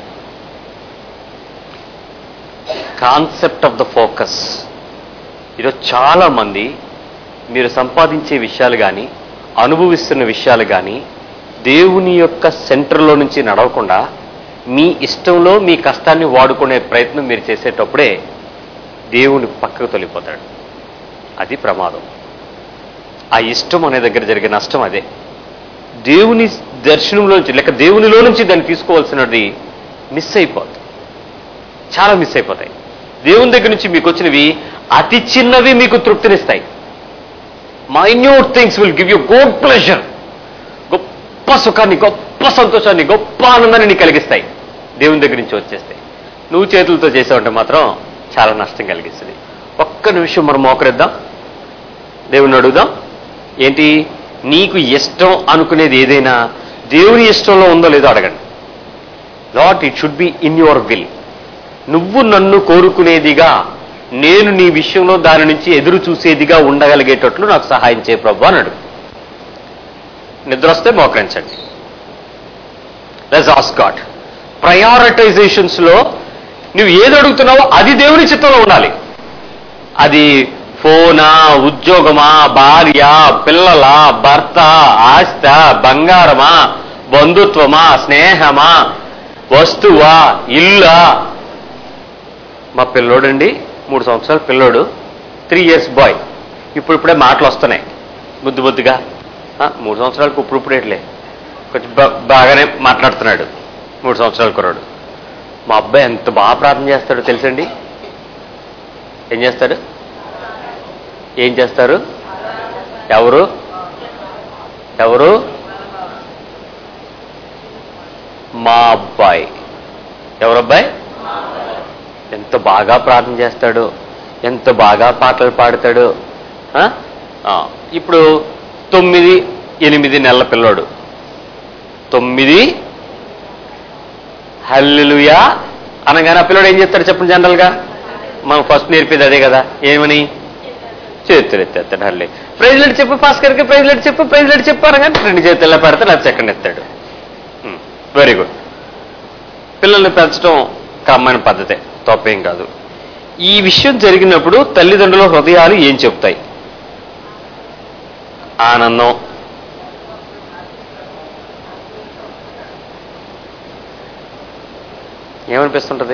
కాన్సెప్ట్ ఆఫ్ ద ఫోకస్ ఈరోజు చాలా మంది మీరు సంపాదించే విషయాలు కానీ అనుభవిస్తున్న విషయాలు కానీ దేవుని యొక్క సెంటర్లో నుంచి నడవకుండా మీ ఇష్టంలో మీ కష్టాన్ని వాడుకునే ప్రయత్నం మీరు చేసేటప్పుడే దేవుని పక్కకు తొలిపోతాడు అది ప్రమాదం ఆ ఇష్టం అనే దగ్గర జరిగే నష్టం అదే దేవుని దర్శనంలోంచి లేక దేవునిలో నుంచి దాన్ని తీసుకోవాల్సినది మిస్ అయిపోతుంది చాలా మిస్ అయిపోతాయి దేవుని దగ్గర నుంచి మీకు వచ్చినవి అతి చిన్నవి మీకు తృప్తినిస్తాయి minute things will give you good pleasure గొప్ప సుఖాన్ని గొప్ప సంతోషాన్ని గొప్ప ఆనందాన్ని నీకు కలిగిస్తాయి దేవుని దగ్గర నుంచి వచ్చేస్తాయి నువ్వు చేతులతో చేసావంటే మాత్రం చాలా నష్టం కలిగిస్తుంది ఒక్క నిమిషం మనం మోకరిద్దాం దేవుని అడుగుదాం ఏంటి నీకు ఇష్టం అనుకునేది ఏదైనా దేవుని ఇష్టంలో ఉందో లేదో అడగండి let it should be in your will నువ్వు నన్ను కోరుకునేదిగా నేను నీ విషయంలో దాని నుంచి ఎదురు చూసేదిగా ఉండగలిగేటట్లు నాకు సహాయం చేయ ప్రభు అన్నాడు నిద్ర వస్తే మోకరించండి లెస్ ఆస్ గాడ్ ప్రయారిటైజేషన్స్ లో నువ్వు ఏది అడుగుతున్నావో అది దేవుని చిత్తంలో ఉండాలి అది ఫోనా ఉద్యోగమా భార్య పిల్లల భర్త ఆస్త బంగారమా బంధుత్వమా స్నేహమా వస్తువా ఇల్లా మా పిల్లోడండి మూడు సంవత్సరాల పిల్లోడు త్రీ ఇయర్స్ బాయ్ ఇప్పుడు ఇప్పుడే మాటలు వస్తున్నాయి బుద్ధి బుద్ధిగా ఆ, మూడు సంవత్సరాలకు ఇప్పుడు ఇప్పుడేట్లే కొంచెం బా- బాగానే మాట్లాడుతున్నాడు మూడు సంవత్సరాల కుర్రాడు మా అబ్బాయి ఎంత బాగా ప్రార్థన చేస్తాడో తెలుసండి ఏం చేస్తాడు ఏం చేస్తారు ఎవరు ఎవరు మా అబ్బాయి ఎవరబ్బాయి ఎంత బాగా ప్రార్థన చేస్తాడు ఎంత బాగా పాటలు పాడతాడు ఆ? ఆ, ఇప్పుడు తొమ్మిది ఎనిమిది నెలల పిల్లోడు తొమ్మిది హల్లుయా అనగానే ఆ పిల్లోడు ఏం చేస్తాడు చెప్పండి జనరల్గా మనం ఫస్ట్ నేర్పేది అదే కదా ఏమని చేతులు ఎత్తేస్తాడు హల్లి ప్రైజ్లెట్ చెప్పు భాస్కర్కి ప్రైజ్లెట్ చెప్పు ప్రైజ్లెట్ చెప్పు అనగానే రెండు చేతుల్లో పెడతాడు అది సెకండ్ ఎత్తాడు వెరీ గుడ్ పిల్లల్ని పెంచడం కమ్మైన పద్ధతే తప్పేం కాదు ఈ విషయం జరిగినప్పుడు తల్లిదండ్రుల హృదయాలు ఏం చెప్తాయి ఆనందం ఏమనిపిస్తుంటది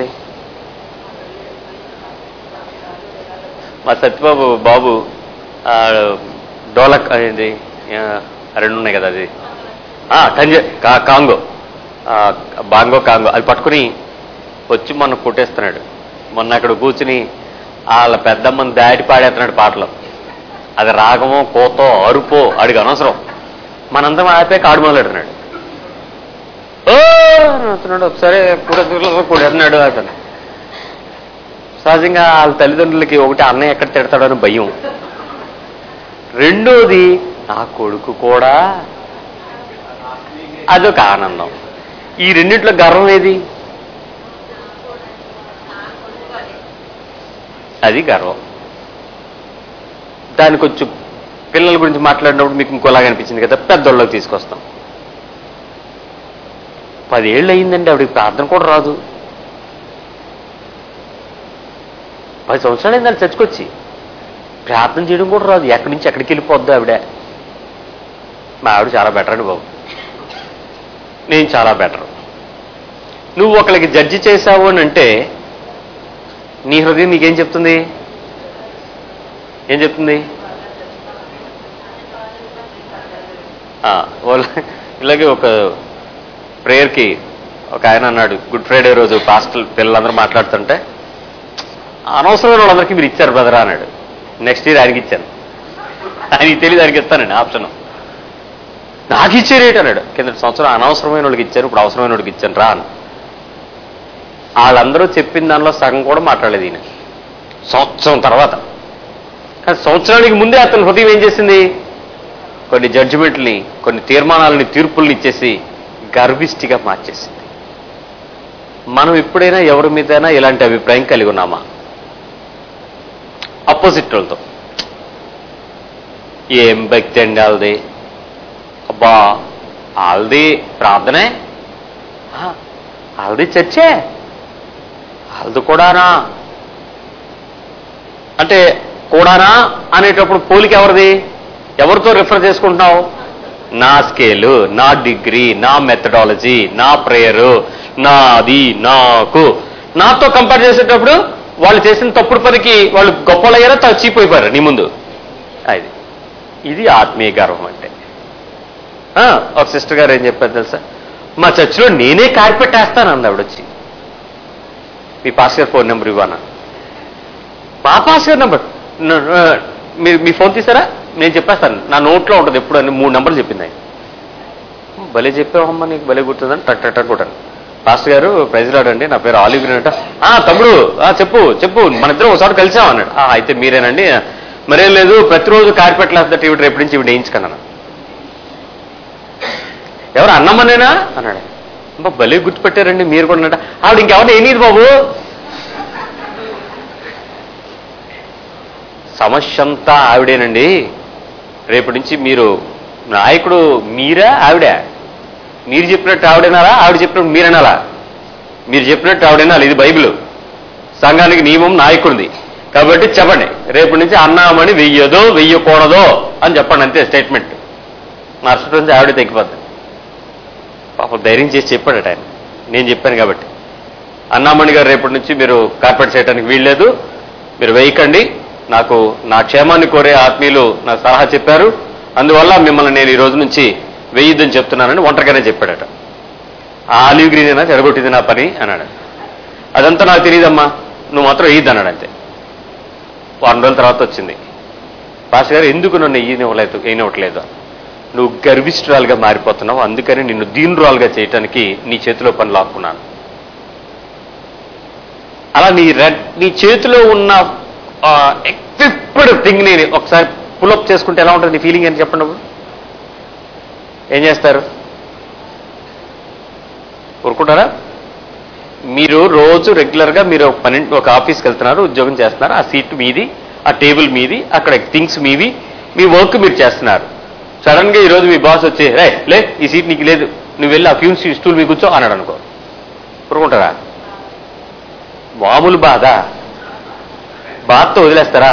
మా సత్యబాబు బాబు ఆ, డోలక్ అనేది ఆ, రెండు ఉన్నాయి కదా అది ఆ, కంజే కా- కాంగో ఆ, బాంగో కాంగో అది పట్టుకుని వచ్చి మొన్న కొట్టేస్తున్నాడు మొన్న అక్కడ కూర్చుని వాళ్ళ పెద్దమ్మని దాడి పాడేస్తున్నాడు పాటలు అది రాగమో కోతో అరుపో అడిగి అనవసరం మనందరం ఆపే కాడు మొదలెడుతున్నాడు ఓ అని వస్తున్నాడు ఒకసారి కొడేస్తున్నాడు అతను సహజంగా వాళ్ళ తల్లిదండ్రులకి ఒకటి అన్నయ్య ఎక్కడ తిడతాడో అని భయం రెండోది నా కొడుకు కూడా అదొక ఆనందం ఈ రెండిట్లో గర్వం ఏది అది గర్వం దానికి కొంచెం పిల్లల గురించి మాట్లాడినప్పుడు మీకు ఇంకోలాగా అనిపించింది కదా పెద్దోళ్ళకి తీసుకొస్తాం పదేళ్ళు అయిందండి ఆవిడకి ప్రార్థన కూడా రాదు పది సంవత్సరాలు అయింది వాళ్ళు చచ్చుకొచ్చి ప్రార్థన చేయడం కూడా రాదు ఎక్కడి నుంచి ఎక్కడికి వెళ్ళిపోద్దు ఆవిడ మా ఆవిడ చాలా బెటర్ అండి బాబు నేను చాలా బెటర్ నువ్వు ఒకరికి జడ్జి చేశావు అని అంటే నీ హృదయం నీకేం చెప్తుంది ఏం చెప్తుంది ఆ, వాళ్ళ ఇలాగే ఒక ప్రేయర్కి ఒక ఆయన అన్నాడు గుడ్ ఫ్రైడే రోజు పాస్టల్ పిల్లలందరూ మాట్లాడుతుంటే అనవసరమైన వాళ్ళందరికీ మీరు ఇచ్చారు బ్రదరా అన్నాడు నెక్స్ట్ ఇయర్ ఆయనకి ఇచ్చాను ఆయనకి తెలియదు ఆయనకి ఇస్తానండి ఆప్షన్ నాకు ఇచ్చారు ఏంటి అన్నాడు కింద సంవత్సరం అనవసరమైన వాళ్ళకి ఇచ్చారు ఇప్పుడు అవసరమైన వాళ్ళకి ఇచ్చాను రా అని వాళ్ళందరూ చెప్పిన దానిలో సగం కూడా మాట్లాడలేదు ఈయన సంవత్సరం తర్వాత కానీ సంవత్సరానికి ముందే అతని హృదయం ఏం చేసింది కొన్ని జడ్జిమెంట్ని కొన్ని తీర్మానాలని తీర్పుల్ని ఇచ్చేసి గర్విష్టిగా మార్చేసింది మనం ఎప్పుడైనా ఎవరి మీదైనా ఇలాంటి అభిప్రాయం కలిగి ఉన్నామా అపోజిట్ వాళ్ళతో ఏం భక్తి అండి వాళ్ళది అబ్బా వాళ్ళది ప్రార్థనే ఆ, వాళ్ళది చర్చే వాళ్ళది కూడానా అంటే కూడానా అనేటప్పుడు పోలిక ఎవరిది ఎవరితో రిఫర్ చేసుకుంటున్నావు నా స్కేలు నా డిగ్రీ నా మెథడాలజీ నా ప్రేయరు నాది నాకు నాతో కంపేర్ చేసేటప్పుడు వాళ్ళు చేసిన తప్పుడు పనికి వాళ్ళు గొప్పలయ్యారో చీపోయిపోయారు నీ ముందు అది ఇది ఆత్మీయ గర్వం అంటే ఆ, ఒక సిస్టర్ గారు ఏం చెప్పారు తెలుసా మా చర్చిలో నేనే కార్పెట్ వేస్తాను అంది ఆవిడ వచ్చి మీ పాస్ గారి ఫోన్ నెంబర్ ఇవ్వనా మా పాస్ గారి నెంబర్ న- ఆ, మీరు మీ ఫోన్ తీసారా నేను చెప్పేస్తాను నా నోట్లో ఉంటుంది ఎప్పుడు అని మూడు నెంబర్లు చెప్పింది ఆయన భలే చెప్పావమ్మా నీకు భలే గుర్తుందని టక్ టక్ టక్ కొట్టాను పాస్టర్ గారు ప్రైజ్ అండి నా పేరు ఆలివ్ గ్రీన్ అంట ఆ తమ్ముడు ఆ చెప్పు చెప్పు మన ఇద్దరం ఒకసారి కలిసాం అన్నాడు "ఆ, అయితే మీరేనండి మరేం లేదు ప్రతిరోజు కార్పెట్ లేకపోతే టీవీ రేపు నుంచి ఇవి వేయించుకున్నాను ఎవరు అన్నమ్మనేనా అన్నాడు అబ్బా భలే గుర్తుపెట్టారండి మీరు కూడా అన్నట ఆవిడ ఇంకెవరిని ఏనీది బాబు సమస్య అంతా ఆవిడేనండి రేపటి నుంచి మీరు నాయకుడు మీరా ఆవిడ మీరు చెప్పినట్టు ఆవిడేనాలా ఆవిడ చెప్పినట్టు మీరనాలా మీరు చెప్పినట్టు ఆవిడేనాలి ఇది బైబిల్ సంఘానికి నియమం నాయకుడిది కాబట్టి చెప్పండి రేపటి నుంచి అన్నామని వెయ్యదో వెయ్యకూడదో అని చెప్పండి అంతే స్టేట్మెంట్ మరుసటి నుంచి ఆవిడ తగ్గిపోద్ది పాపం ధైర్యం చేసి చెప్పాడట ఆయన నేను చెప్పాను కాబట్టి అన్నామణి గారు రేపటి నుంచి మీరు కార్పెట్ చేయడానికి వీల్లేదు మీరు వేయకండి నాకు నా క్షేమాన్ని కోరే ఆత్మీయులు నాకు సలహా చెప్పారు అందువల్ల మిమ్మల్ని నేను ఈ రోజు నుంచి వేయొద్దని చెప్తున్నానని ఒంటరిగానే చెప్పాడట ఆ ఆలివ్ గ్రీన్ అయినా చెడగొట్టింది నా పని అన్నాడు అదంతా నాకు తెలియదమ్మా నువ్వు మాత్రం వేయద్దు అన్నాడు అంతే వారం రోజుల తర్వాత వచ్చింది పాస్ గారు ఎందుకు నన్ను ఈయనివ్వలేదు ఈయనివ్వట్లేదు నువ్వు గర్విష్ఠురాలుగా మారిపోతున్నావు అందుకని నిన్ను దీనురాలుగా చేయటానికి నీ చేతిలో పని లాక్కున్నాను అలా నీ రెడ్ నీ చేతిలో ఉన్న ఎక్విప్డ్ థింగ్ ని ఒకసారి పులప్ చేసుకుంటే ఎలా ఉంటుంది నీ ఫీలింగ్ అని చెప్పండి అప్పుడు ఏం చేస్తారు ఊరుకుంటారా మీరు రోజు రెగ్యులర్ గా మీరు ఒక పని ఒక ఆఫీస్కి వెళ్తున్నారు ఉద్యోగం చేస్తున్నారు ఆ సీట్ మీది ఆ టేబుల్ మీది అక్కడ థింగ్స్ మీవి మీ వర్క్ మీరు చేస్తున్నారు సడన్ గా ఈ రోజు మీ బాస్ వచ్చి రే లే ఈ సీట్ నీకు లేదు నువ్వు వెళ్ళి ఆ ఫ్యూన్స్ స్టూల్ మీ కూర్చో అన్నాడు అనుకో ఊరుకుంటారా మామూలు బాధ బాధతో వదిలేస్తారా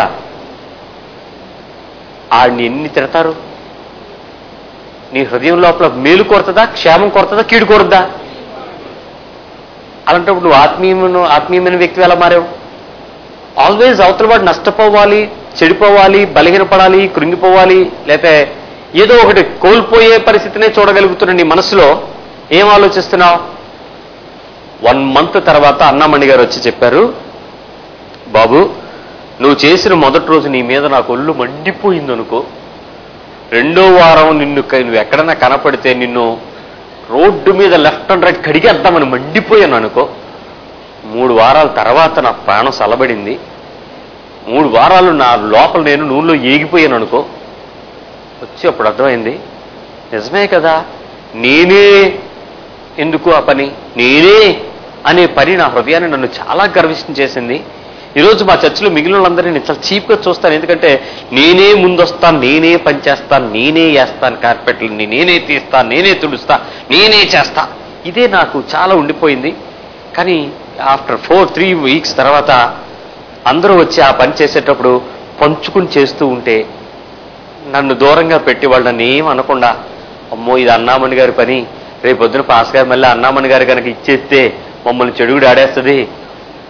ఆడిని ఎన్ని తిడతారు నీ హృదయం లోపల మేలు కొరతదా క్షేమం కొరతదా కీడు కొరద్దా అలాంటప్పుడు నువ్వు ఆత్మీయమైన ఆత్మీయమైన వ్యక్తి ఎలా మారావు ఆల్వేజ్ అవతల వాడు నష్టపోవాలి చెడిపోవాలి బలహీనపడాలి కృంగిపోవాలి లేకపోతే ఏదో ఒకటి కోల్పోయే పరిస్థితినే చూడగలుగుతున్న నీ మనసులో ఏం ఆలోచిస్తున్నావు వన్ మంత్ తర్వాత అన్నమణి గారు వచ్చి చెప్పారు బాబు నువ్వు చేసిన మొదటి రోజు నీ మీద నాకు ఒళ్ళు మండిపోయింది అనుకో రెండో వారం నిన్ను క- నువ్వు ఎక్కడన్నా కనపడితే నిన్ను రోడ్డు మీద లెఫ్ట్ అండ్ రైట్ కడిగేద్దామని మండిపోయాను అనుకో మూడు వారాల తర్వాత నా ప్రాణం సలబడింది మూడు వారాలు నా లోపల నేను నూనెలో ఏగిపోయాను అనుకో వచ్చి అప్పుడు అర్థమైంది నిజమే కదా నేనే ఎందుకు ఆ పని నేనే అనే పని నా హృదయాన్ని నన్ను చాలా గర్విష్టం చేసింది ఈరోజు మా చర్చిలో మిగిలిన వాళ్ళందరినీ నేను చాలా చీప్గా చూస్తాను ఎందుకంటే నేనే ముందొస్తాను నేనే పనిచేస్తాను నేనే వేస్తాను కార్పెట్లని నేనే తీస్తాను నేనే తుడుస్తా నేనే చేస్తా ఇదే నాకు చాలా ఉండిపోయింది కానీ ఆఫ్టర్ ఫోర్ త్రీ వీక్స్ తర్వాత అందరూ వచ్చి ఆ పని చేసేటప్పుడు పంచుకుని చేస్తూ ఉంటే నన్ను దూరంగా పెట్టి వాళ్ళు నన్ను ఏం అనకుండా అమ్మో ఇది అన్నామణి గారి పని రేపు పొద్దున పాస్ గారు మళ్ళీ అన్నామణి గారు కనుక ఇచ్చేస్తే మమ్మల్ని చెడుగుడు ఆడేస్తుంది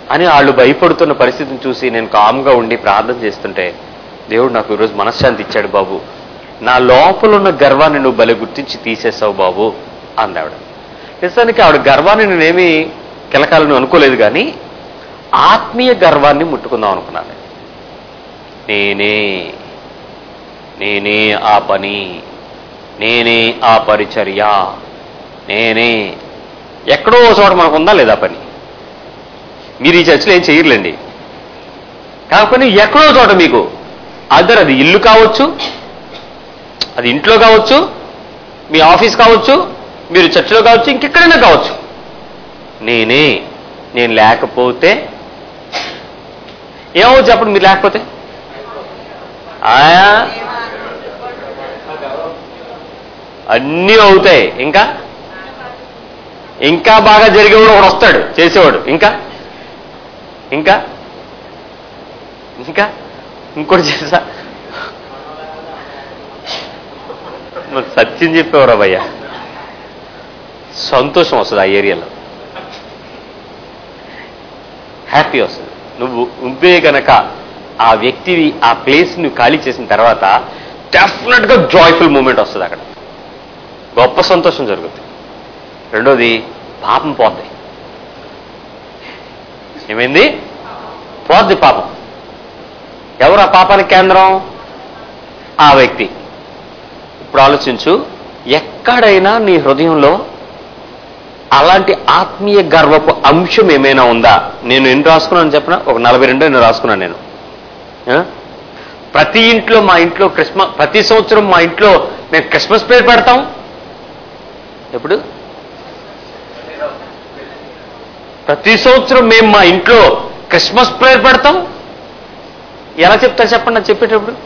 అని వాళ్ళు భయపడుతున్న పరిస్థితిని చూసి నేను కామ్గా ఉండి ప్రార్థన చేస్తుంటే దేవుడు నాకు ఈరోజు మనశ్శాంతి ఇచ్చాడు బాబు నా లోపల ఉన్న గర్వాన్ని నువ్వు బలి గుర్తించి తీసేసావు బాబు అంది ఆవిడ నిజానికి ఆవిడ గర్వాన్ని నేనేమి కిలకాలని అనుకోలేదు కానీ ఆత్మీయ గర్వాన్ని ముట్టుకుందాం అనుకున్నాను నేనే నేనే ఆ పని నేనే ఆ పరిచర్య నేనే ఎక్కడో ఓ చోట మనకు ఉందా లేదా పని మీరు ఈ చర్చలో ఏం చేయర్లేండి కాకపోతే ఎక్కడో చోట మీకు అదర్ అది ఇల్లు కావచ్చు అది ఇంట్లో కావచ్చు మీ ఆఫీస్ కావచ్చు మీరు చర్చిలో కావచ్చు ఇంకెక్కడైనా కావచ్చు నేనే నేను లేకపోతే ఏమో చెప్పండి మీరు లేకపోతే ఆయా అన్నీ అవుతాయి ఇంకా ఇంకా బాగా జరిగేవాడు ఒకడు వస్తాడు చేసేవాడు ఇంకా ఇంకా ఇంకా ఇంకోటి చేసా మరి సత్యం చెప్పేవారా భయ్యా సంతోషం వస్తుంది ఆ ఏరియాలో హ్యాపీ వస్తుంది నువ్వు నువ్వే గనక ఆ వ్యక్తివి ఆ ప్లేస్ నువ్వు ఖాళీ చేసిన తర్వాత డెఫినెట్ గా జాయ్ఫుల్ మూమెంట్ వస్తుంది అక్కడ గొప్ప సంతోషం జరుగుతుంది రెండోది పాపం పోద్ది ఏమైంది పోద్ది పాపం ఎవరు ఆ పాపానికి కేంద్రం ఆ వ్యక్తి ఇప్పుడు ఆలోచించు ఎక్కడైనా నీ హృదయంలో అలాంటి ఆత్మీయ గర్వపు అంశం ఏమైనా ఉందా నేను ఎన్ని రాసుకున్నాను చెప్పిన ఒక నలభై రెండు ఎన్ని రాసుకున్నాను నేను ఆ? ప్రతి ఇంట్లో మా ఇంట్లో క్రిస్మస్ ప్రతి సంవత్సరం మా ఇంట్లో మేము క్రిస్మస్ పేరు పెడతాం ఎప్పుడు ప్రతి సంవత్సరం మేము మా ఇంట్లో క్రిస్మస్ ప్రేయర్ పెడతాం ఎలా చెప్తారు చెప్పండి నాకు చెప్పేటప్పుడు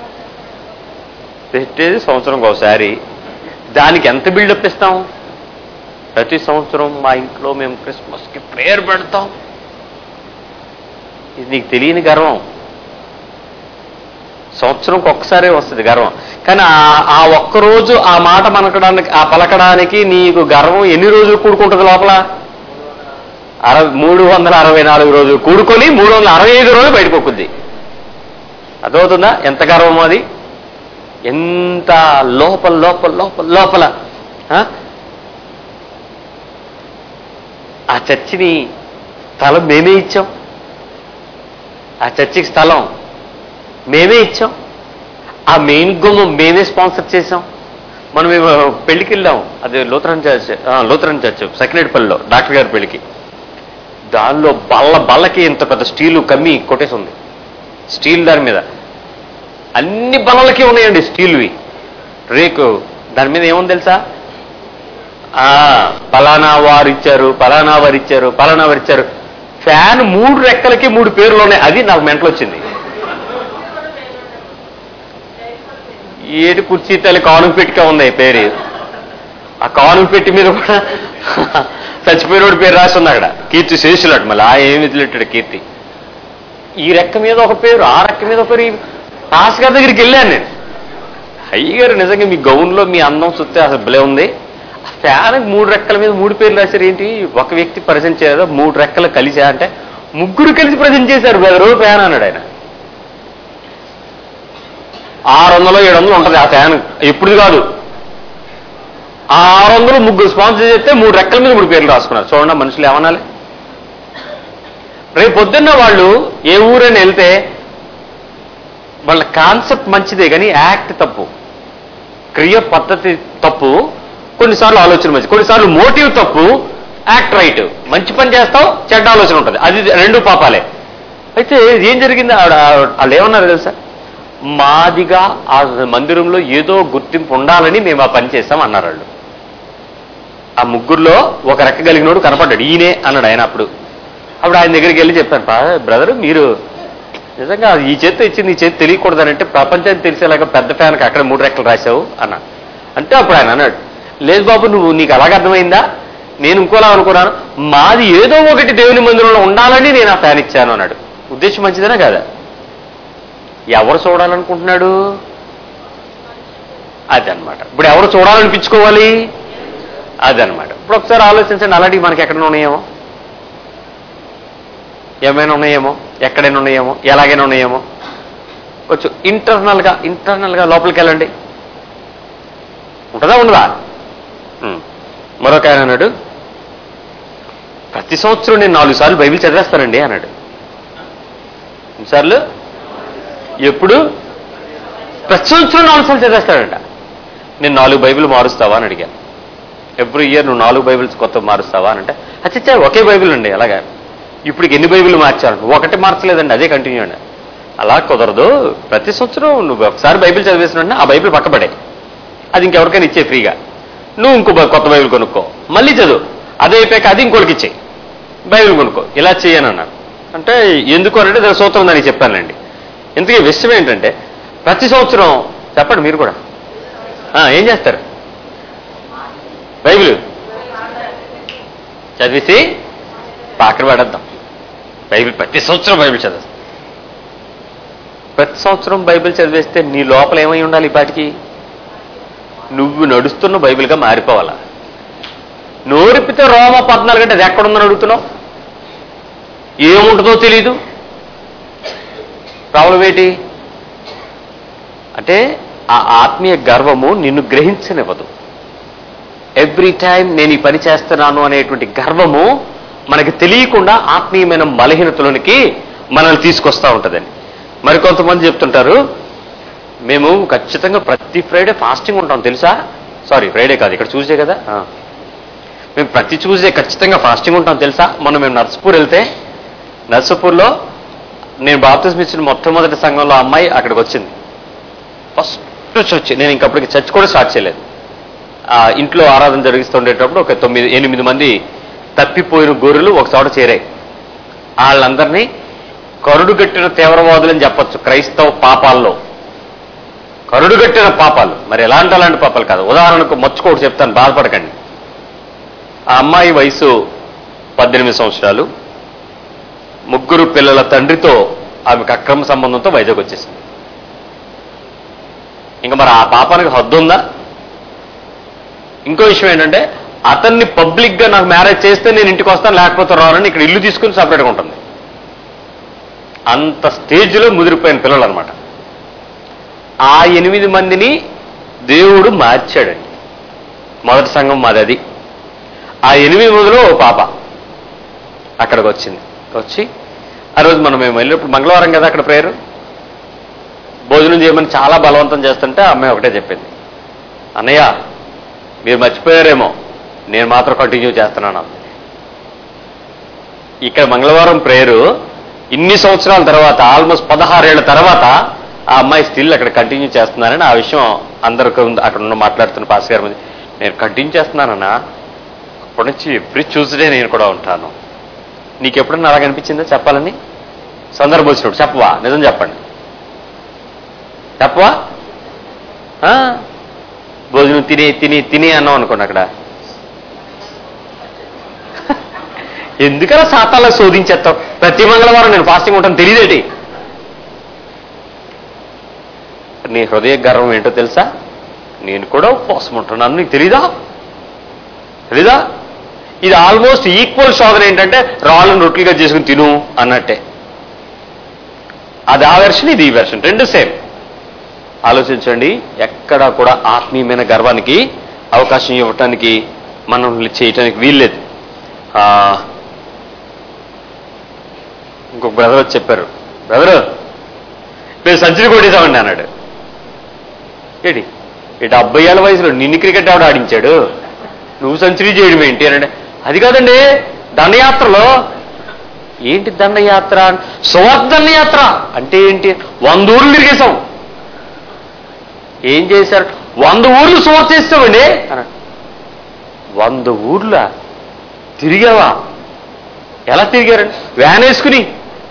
పెట్టేది సంవత్సరం ఒకసారి దానికి ఎంత బిల్డప్ ఇస్తాం ప్రతి సంవత్సరం మా ఇంట్లో మేము క్రిస్మస్కి ప్రేయర్ పెడతాం ఇది నీకు తెలియని గర్వం సంవత్సరంకి ఒక్కసారే వస్తుంది గర్వం కానీ ఆ- ఆ ఒక్క రోజు ఆ మాట మనకడానికి ఆ పలకడానికి నీకు గర్వం ఎన్ని రోజులు కూడుకుంటుంది లోపల అరవై మూడు వందల అరవై నాలుగు రోజులు కూడుకొని మూడు వందల అరవై ఐదు రోజులు బయటకు ఒక్కుద్ది అర్థమవుతుందా ఎంత గర్వం అది ఎంత లోపల లోపల లోపల లోపల ఆ? ఆ చర్చిని స్థలం మేమే ఇచ్చాం ఆ చర్చికి స్థలం మేమే ఇచ్చాం ఆ మెయిన్ గుమ్మం మేమే స్పాన్సర్ చేసాం మనం ఏమో పెళ్లికి వెళ్ళాం అది లూథరన్ చర్చ్ ఆ, లూథరన్ చర్చ్ సెకండేటిపల్లిలో డాక్టర్ గారి పెళ్లికి దానిలో బల్ల బల్లకి ఇంత పెద్ద స్టీలు కమ్మి కొట్టేసి ఉంది స్టీల్ దాని మీద అన్ని బల్లలకి ఉన్నాయండి స్టీల్వి రేకు దాని మీద ఏముంది తెలుసా ఆ పలానా వారు ఇచ్చారు పలానా వారు ఇచ్చారు పలానా వారు ఇచ్చారు ఫ్యాన్ మూడు రెక్కలకి మూడు పేర్లు ఉన్నాయి అది నాకు మెంటలు వచ్చింది ఏడు కుర్చీ తల్లి కానుక పెట్టిగా ఉంది ఈ పేరు ఆ కానుక పెట్టి మీద కూడా చచ్చిపోయినోడి పేరు రాసి ఉంది అక్కడ కీర్తి శేషులట మళ్ళీ ఆ ఏమి వదిలేటాడు కీర్తి ఈ రెక్క మీద ఒక పేరు ఆ రెక్క మీద ఒక పేరు ఈ పాస్ గారి దగ్గరికి వెళ్ళాను నేను అయ్యగారు నిజంగా మీ గౌన్లో మీ అందం చూస్తే అసలు భలే ఉంది ఆ ఫ్యాన్ మూడు రెక్కల మీద మూడు పేర్లు రాశారు ఏంటి ఒక వ్యక్తి ప్రజెంట్ చేయదు మూడు రెక్కలు కలిసా అంటే ముగ్గురు కలిసి ప్రజెంట్ చేశారు బ్రదరు ఫ్యాన్ అన్నాడు ఆయన ఆరు వందలు ఏడు వందలు ఉంటుంది ఆ ఫ్యాన్ ఎప్పుడు కాదు ఆ ఆరు వందలు ముగ్గురు స్పాన్సర్ చేస్తే మూడు రెక్కల మీద మూడు పేర్లు రాసుకున్నారు చూడండి ఆ మనుషులు ఏమనాలి రేపు పొద్దున్న వాళ్ళు ఏ ఊరైనా వెళ్తే వాళ్ళ కాన్సెప్ట్ మంచిదే కానీ యాక్ట్ తప్పు క్రియ పద్ధతి తప్పు కొన్నిసార్లు ఆలోచన మంచి కొన్నిసార్లు మోటివ్ తప్పు యాక్ట్ రైట్ మంచి పని చేస్తావు చెడ్డ ఆలోచన ఉంటుంది అది రెండు పాపాలే అయితే ఏం జరిగింది ఆవిడ వాళ్ళు ఏమన్నారు తెలుసా మాదిగా ఆ మందిరంలో ఏదో గుర్తింపు ఉండాలని మేము ఆ పని చేస్తాం అన్నారు వాళ్ళు ఆ ముగ్గురులో ఒక రెక్క కలిగినోడు కనపడ్డాడు ఈయనే అన్నాడు ఆయన అప్పుడు అప్పుడు ఆయన దగ్గరికి వెళ్ళి చెప్పాను బ్రదర్ మీరు నిజంగా ఈ చేత్తో ఇచ్చింది ఈ చేతి తెలియకూడదనంటే ప్రపంచానికి తెలిసేలాగా పెద్ద ఫ్యాన్కి అక్కడ మూడు రెక్కలు రాశావు అన్న అంటే అప్పుడు ఆయన అన్నాడు లేదు బాబు నువ్వు నీకు అలాగ అర్థమైందా నేను ఇంకోలా అనుకున్నాను మాది ఏదో ఒకటి దేవుని మందిరంలో ఉండాలని నేను ఆ ఫ్యాన్ ఇచ్చాను అన్నాడు ఉద్దేశం మంచిదేనా కాదా ఎవరు చూడాలనుకుంటున్నాడు అదనమాట ఇప్పుడు ఎవరు చూడాలనిపించుకోవాలి అదనమాట ఇప్పుడు ఒకసారి ఆలోచించండి అలాంటివి మనకి ఎక్కడ ఉన్నాయేమో ఏమైనా ఉన్నాయేమో ఎక్కడైనా ఉన్నాయేమో ఎలాగైనా ఉన్నాయేమో వచ్చు ఇంటర్నల్గా ఇంటర్నల్గా లోపలికి వెళ్ళండి ఉంటుందా ఉండదా ఉమ్. మరొక ఆయన అన్నాడు ప్రతి సంవత్సరం నేను నాలుగు సార్లు బైబిల్ చదివేస్తానండి అన్నాడు ఎన్నిసార్లు ఎప్పుడు ప్రతి సంవత్సరం నాలుగు సార్లు చదివేస్తాడంట నేను నాలుగు బైబిల్ మారుస్తావా అని అడిగాను ఎవ్రీ ఇయర్ నువ్వు నాలుగు బైబిల్స్ కొత్త మారుస్తావా అని అంటే అచ్చచ్చా ఒకే బైబిల్ అండి అలాగా ఇప్పుడు ఎన్ని బైబిల్ మార్చారు ఒకటి మార్చలేదండి అదే కంటిన్యూ అండి అలా కుదరదు ప్రతి సంవత్సరం నువ్వు ఒకసారి బైబిల్ చదివేసిన ఆ బైబిల్ పక్కపడే అది ఇంకెవరికైనా ఇచ్చే ఫ్రీగా నువ్వు ఇంకో బై- కొత్త బైబిల్ కొనుక్కో మళ్ళీ చదువు అదే అయిపోయాక అది ఇంకోటికి ఇచ్చే బైబిల్ కొనుక్కో ఇలా చేయను అన్నారు అంటే ఎందుకు అంటే దాని సూత్రం దానికి చెప్పానండి ఇంతకీ విషయం ఏంటంటే ప్రతి సంవత్సరం చెప్పండి మీరు కూడా ఆ, ఏం చేస్తారు బైబిల్ చదివేసి పాకర పడేద్దాం బైబిల్ ప్రతి సంవత్సరం బైబిల్ చదివేస్తాం ప్రతి సంవత్సరం బైబిల్ చదివేస్తే నీ లోపల ఏమై ఉండాలి ఈ పాటికి నువ్వు నడుస్తున్న బైబిల్గా మారిపోవాలా నోరిపితే రోమ పద్నాలుగు గంటలు ఎక్కడుందని అడుగుతున్నావు ఏముంటుందో తెలీదు ప్రాబ్లం ఏంటి అంటే ఆ ఆత్మీయ గర్వము నిన్ను గ్రహించనివ్వదు ఎవ్రీ టైం నేను ఈ పని చేస్తున్నాను అనేటువంటి గర్వము మనకి తెలియకుండా ఆత్మీయమైన బలహీనతలోనికి మనల్ని తీసుకొస్తా ఉంటుందని మరి కొంతమంది చెప్తుంటారు మేము ఖచ్చితంగా ప్రతి ఫ్రైడే ఫాస్టింగ్ ఉంటాం తెలుసా సారీ ఫ్రైడే కాదు ఇక్కడ చూసే కదా ఆ. మేము ప్రతి చూసే ఖచ్చితంగా ఫాస్టింగ్ ఉంటాం తెలుసా మొన్న మేము నర్సపూర్ వెళ్తే నర్సపూర్లో నేను బాప్తిజం ఇచ్చిన మొట్టమొదటి సంఘంలో అమ్మాయి అక్కడికి వచ్చింది ఫస్ట్ చర్చ్ నేను ఇంకప్పటికి చర్చ్ కూడా స్టార్ట్ చేయలేదు ఆ ఇంట్లో ఆరాధన జరిగిస్తుండేటప్పుడు ఒక తొమ్మిది ఎనిమిది మంది తప్పిపోయిన గొర్రెలు ఒక చోట చేరాయి వాళ్ళందరినీ కరుడుగట్టిన తీవ్రవాదులని చెప్పొచ్చు క్రైస్తవ పాపాల్లో కరుడుగట్టిన పాపాలు మరి ఎలాంటి అలాంటి పాపాలు కాదు ఉదాహరణకు మచ్చుకోటి చెప్తాను బాధపడకండి ఆ అమ్మాయి వయసు పద్దెనిమిది సంవత్సరాలు ముగ్గురు పిల్లల తండ్రితో ఆమెకు అక్రమ సంబంధంతో వైజాగ్ వచ్చేసింది ఇంకా మరి ఆ పాపానికి హద్దు ఉందా ఇంకో విషయం ఏంటంటే అతన్ని పబ్లిక్ గా నాకు మ్యారేజ్ చేస్తే నేను ఇంటికి వస్తాను లేకపోతే రానని ఇక్కడ ఇల్లు తీసుకుని సపరేట్గా ఉంటుంది అంత స్టేజ్లో ముదిరిపోయిన పిల్లలు అనమాట ఆ ఎనిమిది మందిని దేవుడు మార్చాడండి మొదటి సంఘం మాది అది ఆ ఎనిమిది మందిలో ఓ పాప అక్కడికి వచ్చింది వచ్చి ఆ రోజు మనం మేము వెళ్ళినప్పుడు మంగళవారం కదా అక్కడ ప్రేయరు భోజనం చేయమని చాలా బలవంతం చేస్తుంటే ఆ అమ్మాయి ఒకటే చెప్పింది అన్నయ్య మీరు మర్చిపోయారేమో నేను మాత్రం కంటిన్యూ చేస్తున్నాను అంది. ఇక్కడ మంగళవారం ప్రేయరు ఇన్ని సంవత్సరాల తర్వాత ఆల్మోస్ట్ పదహారేళ్ల తర్వాత ఆ అమ్మాయి స్టిల్ అక్కడ కంటిన్యూ చేస్తున్నానని ఆ విషయం అందరికి ఉంది- అక్కడ ఉన్న మాట్లాడుతున్న పాస్ గారి మీద నేను కంటిన్యూ చేస్తున్నానన్నా అప్పటి నుంచి ఎవ్రీ ట్యూస్డే నేను కూడా ఉంటాను నీకు ఎప్పుడన్నా అలాగ అనిపించిందో చెప్పాలని సందర్భం వచ్చినప్పుడు చెప్పవా నిజం చెప్పండి చెప్పవా ఆ? భోజనం తిని తిని తిని అన్నాం అనుకోండి అక్కడ ఎందుకలా సాతాల్లో శోధించేస్తావు ప్రతి మంగళవారం నేను ఫాస్టింగ్ ఉంటాను తెలియదేటి నీ హృదయ గర్వం ఏంటో తెలుసా నేను కూడా ఉపవాసం ఉంటున్నాను నీకు తెలీదా తెలీదా ఇది ఆల్మోస్ట్ ఈక్వల్ శోధన ఏంటంటే రాళ్ళను రొట్టెలుగా చేసుకుని తిను అన్నట్టే అది ఆ వెర్షన్ ఇది ఈ వెర్షన్ రెండు సేమ్ ఆలోచించండి ఎక్కడ కూడా ఆత్మీయమైన గర్వానికి అవకాశం ఇవ్వటానికి మనం చేయటానికి వీల్లేదు ఆ, ఇంకొక బ్రదర్ వచ్చి చెప్పారు బ్రదర్ మేము సెంచరీ కొట్టేసామండి అన్నాడు ఏంటి ఈ డెబ్బై ఏళ్ళ వయసులో నిన్ను క్రికెట్ ఆవిడ ఆడించాడు నువ్వు సెంచరీ చేయడం ఏంటి అనంటే అది కాదండి దండయాత్రలో ఏంటి దండయాత్ర సువర్ణ దండయాత్ర అంటే ఏంటి వంద ఊర్లు తిరిగేశాం ఏం చేశారు వంద ఊర్లు సువార్త చేస్తామండి అన్నాడు వంద ఊర్ల తిరిగావా ఎలా తిరిగారండి వ్యాన్ వేసుకుని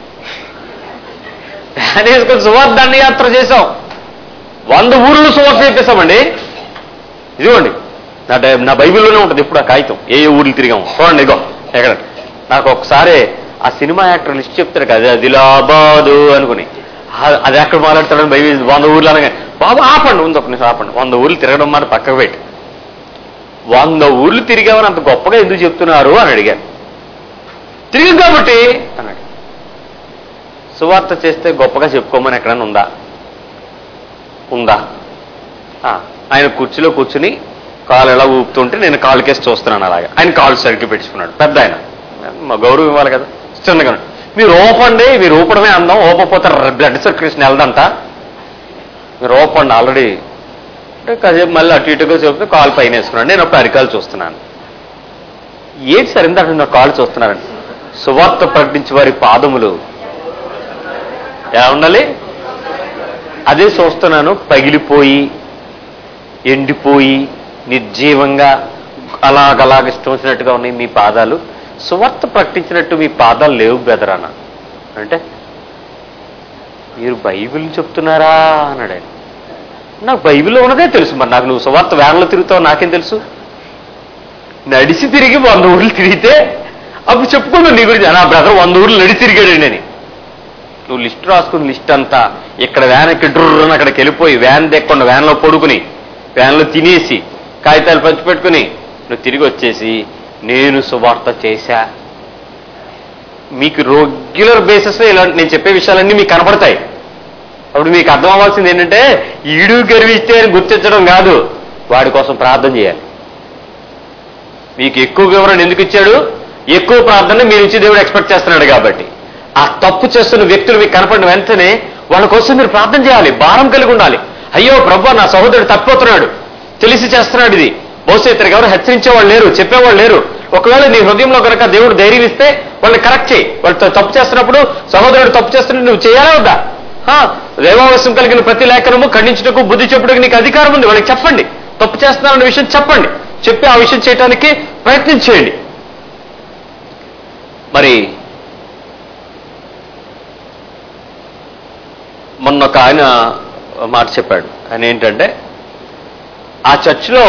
వ్యాన్ వేసుకుని సువార్త దండయాత్ర చేసాం వంద ఊర్లు సువార్త చెప్పేశామండి ఇదిగోండి నా డై- నా బైబిల్లోనే ఉంటుంది ఇప్పుడు ఆ కాగితం ఏ ఏ ఊర్లు తిరిగాము చూడండి ఇగో ఎక్కడ నాకు ఒకసారి ఆ సినిమా యాక్టర్ లిస్ట్ చెప్తాడు కదా అదిలాబాదు అనుకుని ఆ- అది ఎక్కడ మాట్లాడతాడని బైబిల్ వంద ఊర్లు అనగా బాబు ఆపండి ఉంది ఒక నిమిషం ఆపండి వంద ఊర్లు తిరగడం మాట పక్కకు పెట్టి వంద ఊర్లు తిరిగామని అంత గొప్పగా ఎందుకు చెప్తున్నారు అని అడిగాను తిరిగి కాబట్టి అన్నాడు సువార్త చేస్తే గొప్పగా చెప్పుకోమని ఎక్కడైనా ఉందా ఉందా ఆ, ఆయన కుర్చీలో కూర్చుని కాలు ఎలా ఊపుతుంటే నేను కాలు కేసి చూస్తున్నాను అలాగా ఆయన కాలు సరిగ్గా పెట్టుకున్నాడు పెద్ద ఆయన మా గౌరవం ఇవ్వాలి కదా చిన్నగా మీరు ఓపండి మీరు ఊపడమే అందం ఓపపోతే బ్లడ్ సర్క్యులేషన్ వెళ్దంట మీరు ఓపండి ఆల్రెడీ అంటే కాసేపు మళ్ళీ అటు ఇటుగా చెప్తే కాలు పైన వేసుకున్నాడు నేను అప్పుడు అరికాలు చూస్తున్నాను ఏంటి సార్ ఇందాక నా కాలు చూస్తున్నారండి సువార్త ప్రకటించే వారి పాదములు ఎలా ఉండాలి అదే చూస్తున్నాను పగిలిపోయి ఎండిపోయి నిర్జీవంగా అలాగలాగ ఇష్టం వచ్చినట్టుగా ఉన్నాయి మీ పాదాలు సువార్త ప్రకటించినట్టు మీ పాదాలు లేవు బెదరాన అంటే మీరు బైబిల్ చెప్తున్నారా అన్నాడు ఆయన నాకు బైబిల్లో ఉన్నదే తెలుసు మరి నాకు నువ్వు సువార్త వ్యాన్లో తిరుగుతావు నాకేం తెలుసు నడిచి తిరిగి వంద ఊర్లు తిరిగితే అప్పుడు చెప్పుకున్నావు నీ గురించి నా బ్రదర్ వంద ఊర్లు నడిచి తిరిగాడండి అని నువ్వు లిస్ట్ రాసుకుని లిస్ట్ అంతా ఇక్కడ వ్యాన్ ఎక్కి డ్రుర్రని అక్కడికి వెళ్ళిపోయి వ్యాన్ దెక్కకుండా వ్యాన్లో పడుకుని వ్యాన్లో తినేసి కాగితాలు పంచిపెట్టుకుని నువ్వు తిరిగి వచ్చేసి నేను సువార్త చేశా మీకు రెగ్యులర్ బేసిస్ ఇలాంటి నేను చెప్పే విషయాలన్నీ మీకు కనపడతాయి అప్పుడు మీకు అర్థం అవ్వాల్సింది ఏంటంటే ఈడు గర్విస్తే అని గుర్తించడం కాదు వాడి కోసం ప్రార్థన చేయాలి మీకు ఎక్కువ వివరణ ఎందుకు ఇచ్చాడు ఎక్కువ ప్రార్థన మీరు ఇచ్చి దేవుడు ఎక్స్పెక్ట్ చేస్తున్నాడు కాబట్టి ఆ తప్పు చేస్తున్న వ్యక్తులు మీకు కనపడిన వెంటనే వాళ్ళ కోసం మీరు ప్రార్థన చేయాలి భారం కలిగి ఉండాలి అయ్యో ప్రభు నా సహోదరుడు తప్పిపోతున్నాడు తెలిసి చేస్తున్నాడు ఇది బహుశా ఇతనికి ఎవరు హెచ్చరించేవాళ్ళు లేరు చెప్పేవాళ్ళు లేరు ఒకవేళ నీ హృదయంలో కనుక దేవుడు ధైర్యం ఇస్తే వాళ్ళని కరెక్ట్ చేయి వాళ్ళు త- తప్పు చేస్తున్నప్పుడు సహోదరుడు తప్పు చేస్తున్నప్పుడు నువ్వు చేయాలా వద్దా హా, దైవావశ్యం కలిగిన ప్రతి లేఖనము ఖండించుటకు బుద్ధి చెప్పుటకు నీకు అధికారం ఉంది వాళ్ళకి చెప్పండి తప్పు చేస్తున్నారన్న విషయం చెప్పండి చెప్పి ఆ విషయం చేయడానికి ప్రయత్నం చేయండి మరి మొన్న ఒక ఆయన మాట చెప్పాడు ఆయన ఏంటంటే ఆ చర్చిలో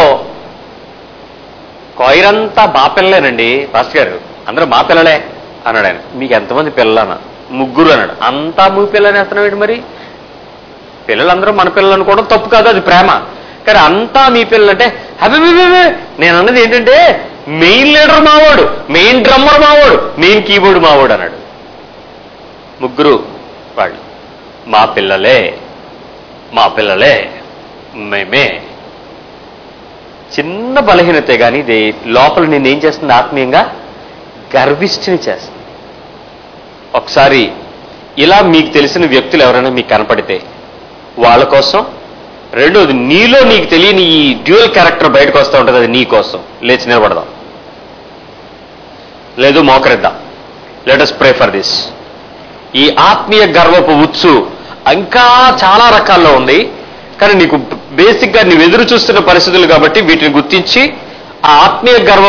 కోయిరంతా మా పిల్లలేనండి పాస్టర్ గారు అందరూ మా పిల్లలే అన్నాడు ఆయన మీకు ఎంతమంది పిల్లలనా ముగ్గురు అన్నాడు అంతా మీ పిల్లని వేస్తున్నాడు మరి పిల్లలందరూ మన పిల్లలు అనుకోవడం తప్పు కాదు అది ప్రేమ కానీ అంతా మీ పిల్లలు అంటే అవి నేను అన్నది ఏంటంటే మెయిన్ లీడర్ మావాడు మెయిన్ డ్రమ్మర్ మావాడు మెయిన్ కీబోర్డ్ మావాడు అన్నాడు ముగ్గురు వాళ్ళు మా పిల్లలే మా పిల్లలే మేమే చిన్న బలహీనతే కానీ ఇది లోపల నేను ఏం చేస్తుంది ఆత్మీయంగా గర్విష్ఠిని చేస్తుంది ఒకసారి ఇలా మీకు తెలిసిన వ్యక్తులు ఎవరైనా మీకు కనపడితే వాళ్ళ కోసం రెండోది నీలో నీకు తెలియని ఈ డ్యూయల్ క్యారెక్టర్ బయటకు వస్తూ ఉంటుంది అది నీ కోసం లేచి నిలబడదాం లేదు మోకరిద్దాం లెటస్ ప్రే ఫర్ దిస్ ఈ ఆత్మీయ గర్వపు ఉచ్చు ఇంకా చాలా రకాల్లో ఉంది కానీ నీకు బేసిక్ గా నువ్వు ఎదురు చూస్తున్న పరిస్థితులు కాబట్టి వీటిని గుర్తించి ఆ ఆత్మీయ గర్వ